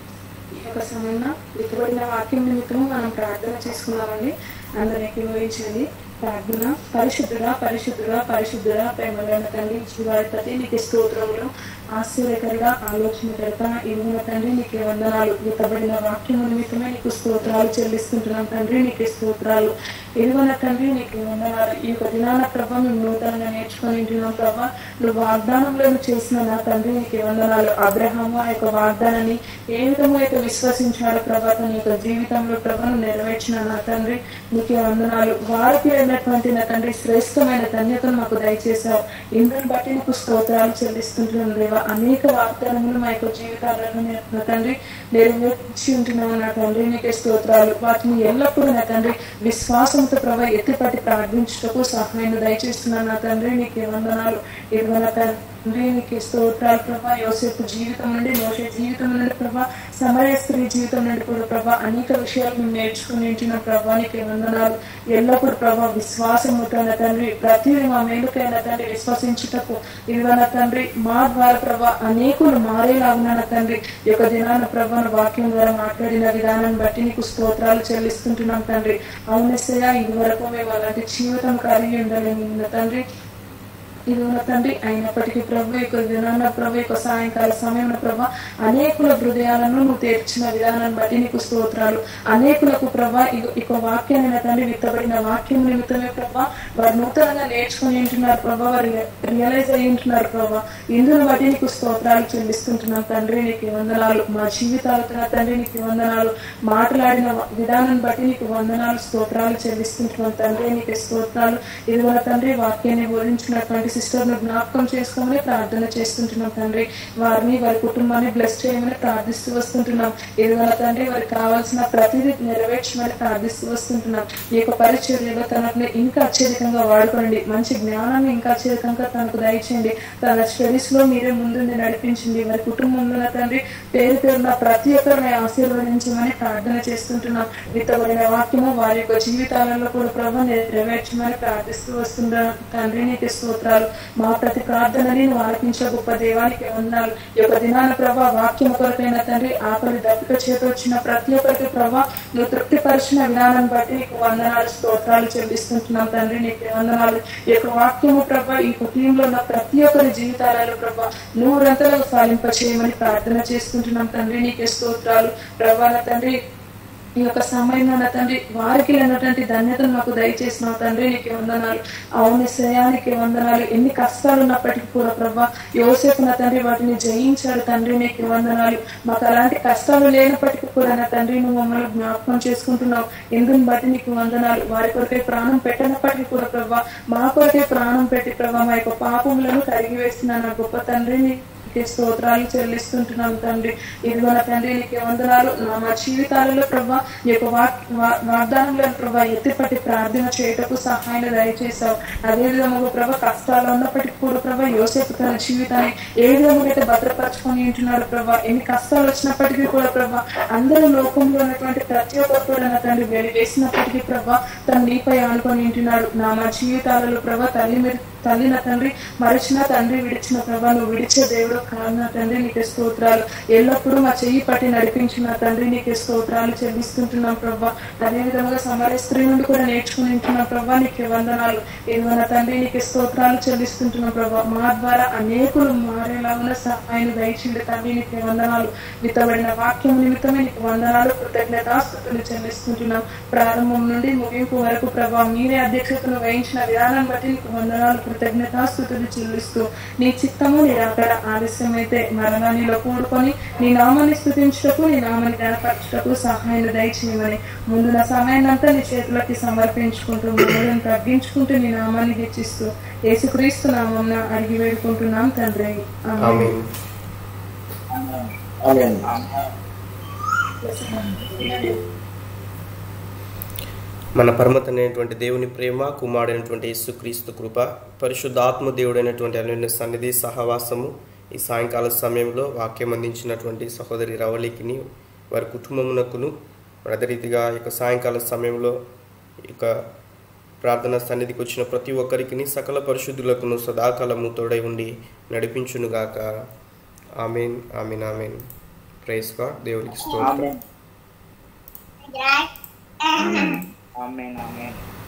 ఈ యొక్క సమయంలో విత్తబడిన వాక్యం నిమిత్తము మనం ప్రార్థన చేసుకున్నామండి అందరూ ఏకీభవించండి ప్రార్థన పరిశుద్ధుడా పరిశుద్ధుడా పరిశుద్ధుడా ప్రేమలైన తండ్రి జీవాధిపతి నీకు స్తోత్రములు ఆశ్చర్యకరుడా ఆలోచనకరత ఇరువున తండ్రి నీకు వందనాలు విత్తబడిన వాక్యము నిమిత్తమే నీకు స్తోత్రాలు చెల్లిస్తుంటున్నాం తండ్రి నీకు స్తోత్రాలు ఇరువున తండ్రి నీకు వందనాలు ఈ యొక్క దినాన ప్రభ మేము నూతనంగా నేర్చుకొని ఉంటున్నాం ప్రభా నువ్వు వాగ్దానంలో చేసిన నా తండ్రి నీకు వందనాలు అబ్రహాము ఆ యొక్క వాగ్దానాన్ని ఏ విధంగా అయితే విశ్వసించాడు ప్రభా తన యొక్క జీవితంలో ప్రభను నెరవేర్చిన నా తండ్రి నీకే వందనాలు వారికి వెళ్ళినటువంటి నా తండ్రి శ్రేష్టమైన ధన్యతను మాకు దయచేశావు ఇందుని బట్టి నీకు స్తోత్రాలు చెల్లిస్తుంటున్నాను దేవా అనేక వాగ్దానములు మా యొక్క జీవితాలను నా తండ్రి నెరవేర్చి ఉంటున్నావు నా తండ్రి నీకే స్తోత్రాలు వాటిని ఎల్లప్పుడూ నా తండ్రి విశ్వాసంతో ప్రభా ఎత్తిపట్టి ప్రార్థించుటకు సహాయం దయచేస్తున్నాను నా తండ్రి నీకే వందనాలు ఇదిగో నా తండ్రి నీకు స్తోత్రాలు ప్రభా యోసేపు జీవితం నుండి మోసే జీవితం నుండి ప్రభా సమయ స్త్రీ జీవితం నుండి కూడా ప్రభా అనేక విషయాలు మేము నేర్చుకుని ఉంటున్న ప్రభా నీకు వందనాలు ఎల్లప్పుడూ ప్రభా విశ్వాసముతో నా తండ్రి ప్రతిదీ మా మేలుకైన తండ్రి విశ్వసించుటకు ఇదిగో నా తండ్రి మా ద్వారా ప్రభా అనేకులు మారేలాగున నా తండ్రి ఈ యొక్క దినాన ప్రభా నా వాక్యం ద్వారా మాట్లాడిన విధానాన్ని బట్టి నీకు స్తోత్రాలు చెల్లిస్తుంటున్నాం తండ్రి అవునసయ్య ఇది వరకు మేము అలాంటి జీవితం కలిగి ఉండలేము నా తండ్రి ఇది ఉన్న తండ్రి అయినప్పటికీ ప్రభు యొక్క దినాన్న ప్రభు యొక్క సాయంకాల సమయంలో ప్రభా అనేకుల హృదయాలను నువ్వు తెరిచిన విధానాన్ని బట్టి నీకు స్తోత్రాలు అనేకులకు ప్రభా ఇక వాక్యాన్ని నా తండ్రి విత్తబడిన వాక్యం నిమిత్తమే ప్రభా వారు నూతనంగా నేర్చుకుని ఉంటున్నారు ప్రభా వారు రియలైజ్ అయ్యి ఉంటున్నారు ప్రభా ఇందును బట్టి నీకు స్తోత్రాలు చెల్లిస్తుంటున్నాం తండ్రి నీకు వందనాలు మా జీవితాలతో నా తండ్రి నీకు వందనాలు మాట్లాడిన విధానాన్ని బట్టి నీకు వందనాలు స్తోత్రాలు చెల్లిస్తుంటున్నాం తండ్రి నీకు స్తోత్రాలు ఇది మన తండ్రి వాక్యాన్ని బోధించినటువంటి సిస్టర్ ను జ్ఞాపకం చేసుకోమని ప్రార్థన చేస్తుంటున్నాం తండ్రి వారిని వారి కుటుంబాన్ని బ్లెస్ చేయమని ప్రార్థిస్తూ వస్తుంటున్నాం ఇది మన తండ్రి వారికి కావాల్సిన ప్రతిదీ నెరవేర్చమని ప్రార్థిస్తూ వస్తుంటున్నాం ఈ యొక్క పరిచర్యలో తనని ఇంకా అత్యధికంగా వాడుకోండి మంచి జ్ఞానాన్ని ఇంకా అత్యధికంగా తనకు దయచేయండి తన స్టడీస్ లో మీరే ముందుండి నడిపించండి వారి కుటుంబంలో నా తండ్రి పేరు పేరున ప్రతి ఒక్కరిని ఆశీర్వదించమని ప్రార్థన చేస్తుంటున్నాం విత్తబడిన వాక్యము వారి యొక్క జీవితాలలో కూడా ప్రభు నెరవేర్చమని ప్రార్థిస్తూ వస్తున్నాం తండ్రి నీకు స్తోత్రాలు మా ప్రతి ప్రార్థనని నువ్వు ఆలపించే గొప్ప దేవానికి వందనాలు ఈ యొక్క దినాన ప్రభా వాక్యం కొరకైన తండ్రి ఆకలి దప్పిక చేత వచ్చిన ప్రతి ఒక్కరికి ప్రభా నువ్వు తృప్తిపరిచిన విధానం బట్టి నీకు వందనాలు స్తోత్రాలు చెల్లిస్తుంటున్నాం తండ్రి నీకు వందనాలు ఈ యొక్క వాక్యము ప్రభా ఈ కుటుంబంలో ఉన్న ప్రతి ఒక్కరి జీవితాలలో ప్రభా నూరంతలో ఫలింప చేయమని ప్రార్థన చేసుకుంటున్నాం తండ్రి నీకే స్తోత్రాలు ప్రభా నా తండ్రి ఈ యొక్క సమయంలో నా తండ్రి వారికి లేనటువంటి ధన్యతను మాకు దయచేసిన తండ్రి నీకు వందనాలు అవుని శ్రేయానికి వందనాలు ఎన్ని కష్టాలు ఉన్నప్పటికీ కూడా ప్రభా యోసేపు నా తండ్రి వాటిని జయించాడు తండ్రి నీకు వందనాలు మాకు అలాంటి కష్టాలు లేనప్పటికీ కూడా నా తండ్రి నువ్వు మమ్మల్ని జ్ఞాపకం చేసుకుంటున్నావు ఎందుని బట్టి నీకు వందనాలు వారి కొరకే ప్రాణం పెట్టనప్పటికీ కూడా ప్రభా మా కొరకే ప్రాణం పెట్టి ప్రభా మా యొక్క పాపములను కరిగి వేస్తున్న నా గొప్ప తండ్రిని నీకే స్తోత్రాలు చెల్లిస్తుంటున్నాం తండ్రి ఇదిగో నా తండ్రి నీకే వందనాలు నా మా జీవితాలలో ప్రభా నీ యొక్క వాక్ వా- వాగ్దానంలో ప్రభా ఎత్తిపట్టి ప్రార్థన చేయటకు సహాయం దయచేశావు అదే విధముగా ప్రభా కష్టాలు ఉన్నప్పటికీ కూడా ప్రభా యోసేపు తన జీవితాన్ని ఏ విధంగా అయితే భద్రపరచుకొని ఉంటున్నాడు ప్రభా ఎన్ని కష్టాలు వచ్చినప్పటికీ కూడా ప్రభా అందరూ లోకంలో ఉన్నటువంటి ప్రతి ఒక్కరు కూడా నా తండ్రి వెలివేసినప్పటికీ ప్రభా తను నీపై ఆనుకొని ఉంటున్నాడు నా మా జీవితాలలో ప్రభా తల్లి మీద తల్లి నా తండ్రి మరచిన తండ్రి విడిచిన ప్రభా నువ్వు విడిచే దేవుడు కాదు నా తండ్రి నీకే స్తోత్రాలు ఎల్లప్పుడూ మా చెయ్యి పట్టి నడిపించిన తండ్రి నీకే స్తోత్రాలు చెల్లిస్తుంటున్నాం ప్రభా అదే విధంగా సమర స్త్రీ నుండి కూడా నేర్చుకుని ఉంటున్నాం ప్రభా నీకే వందనాలు ఏదో నా తండ్రి నీకే స్తోత్రాలు చెల్లిస్తుంటున్నాం ప్రభా మా ద్వారా అనేకులు మారేలాగా సహాయం దయచేయండి తండ్రి నీకే వందనాలు విత్తబడిన వాక్యం నిమిత్తమే నీకు వందనాలు కృతజ్ఞతాస్తుతులు చెల్లిస్తుంటున్నాం ప్రారంభం నుండి ముగింపు వరకు ప్రభా మీరే అధ్యక్షతను వహించిన విధానం బట్టి నీకు వందనాలు కృతజ్ఞతాస్తుతులు చెల్లిస్తూ నీ చిత్తము నీ అక్కడ ఆలస్యమైతే మరలా నీలో కూడుకొని నీ నామాన్ని స్థుతించుటకు నీ నామాన్ని కనపరచుటకు సహాయం దయచేయమని ముందు నా సమయాన్ని అంతా నీ చేతులకి సమర్పించుకుంటూ మమ్మల్ని తగ్గించుకుంటూ నీ నామాన్ని హెచ్చిస్తూ యేసుక్రీస్తు నామం అడిగి వేడుకుంటున్నాం తండ్రి ఆమేన్. ఆమేన్ ఆమేన్. మన పరమతనైనటువంటి దేవుని ప్రేమ కుమారుడైనటువంటి యేసుక్రీస్తు కృప పరిశుద్ధాత్మ దేవుడైనటువంటి అన్యోన్య సన్నిధి సహవాసము ఈ సాయంకాల సమయంలో వాక్యం అందించినటువంటి సహోదరి రవళికిని వారి కుటుంబమునకును మరి అదే రీతిగా ఈ యొక్క సాయంకాల సమయంలో ఈ యొక్క ప్రార్థన సన్నిధికి వచ్చిన ప్రతి ఒక్కరికి సకల పరిశుద్ధులకును సదాకాలము తోడై ఉండి నడిపించునుగాక ఆమెన్ ఆమెన్ ఆమెన్ ప్రైస్ గా దేవునికి స్తోత్రం ఆమేన్ ఆమెన్ ఆమెన్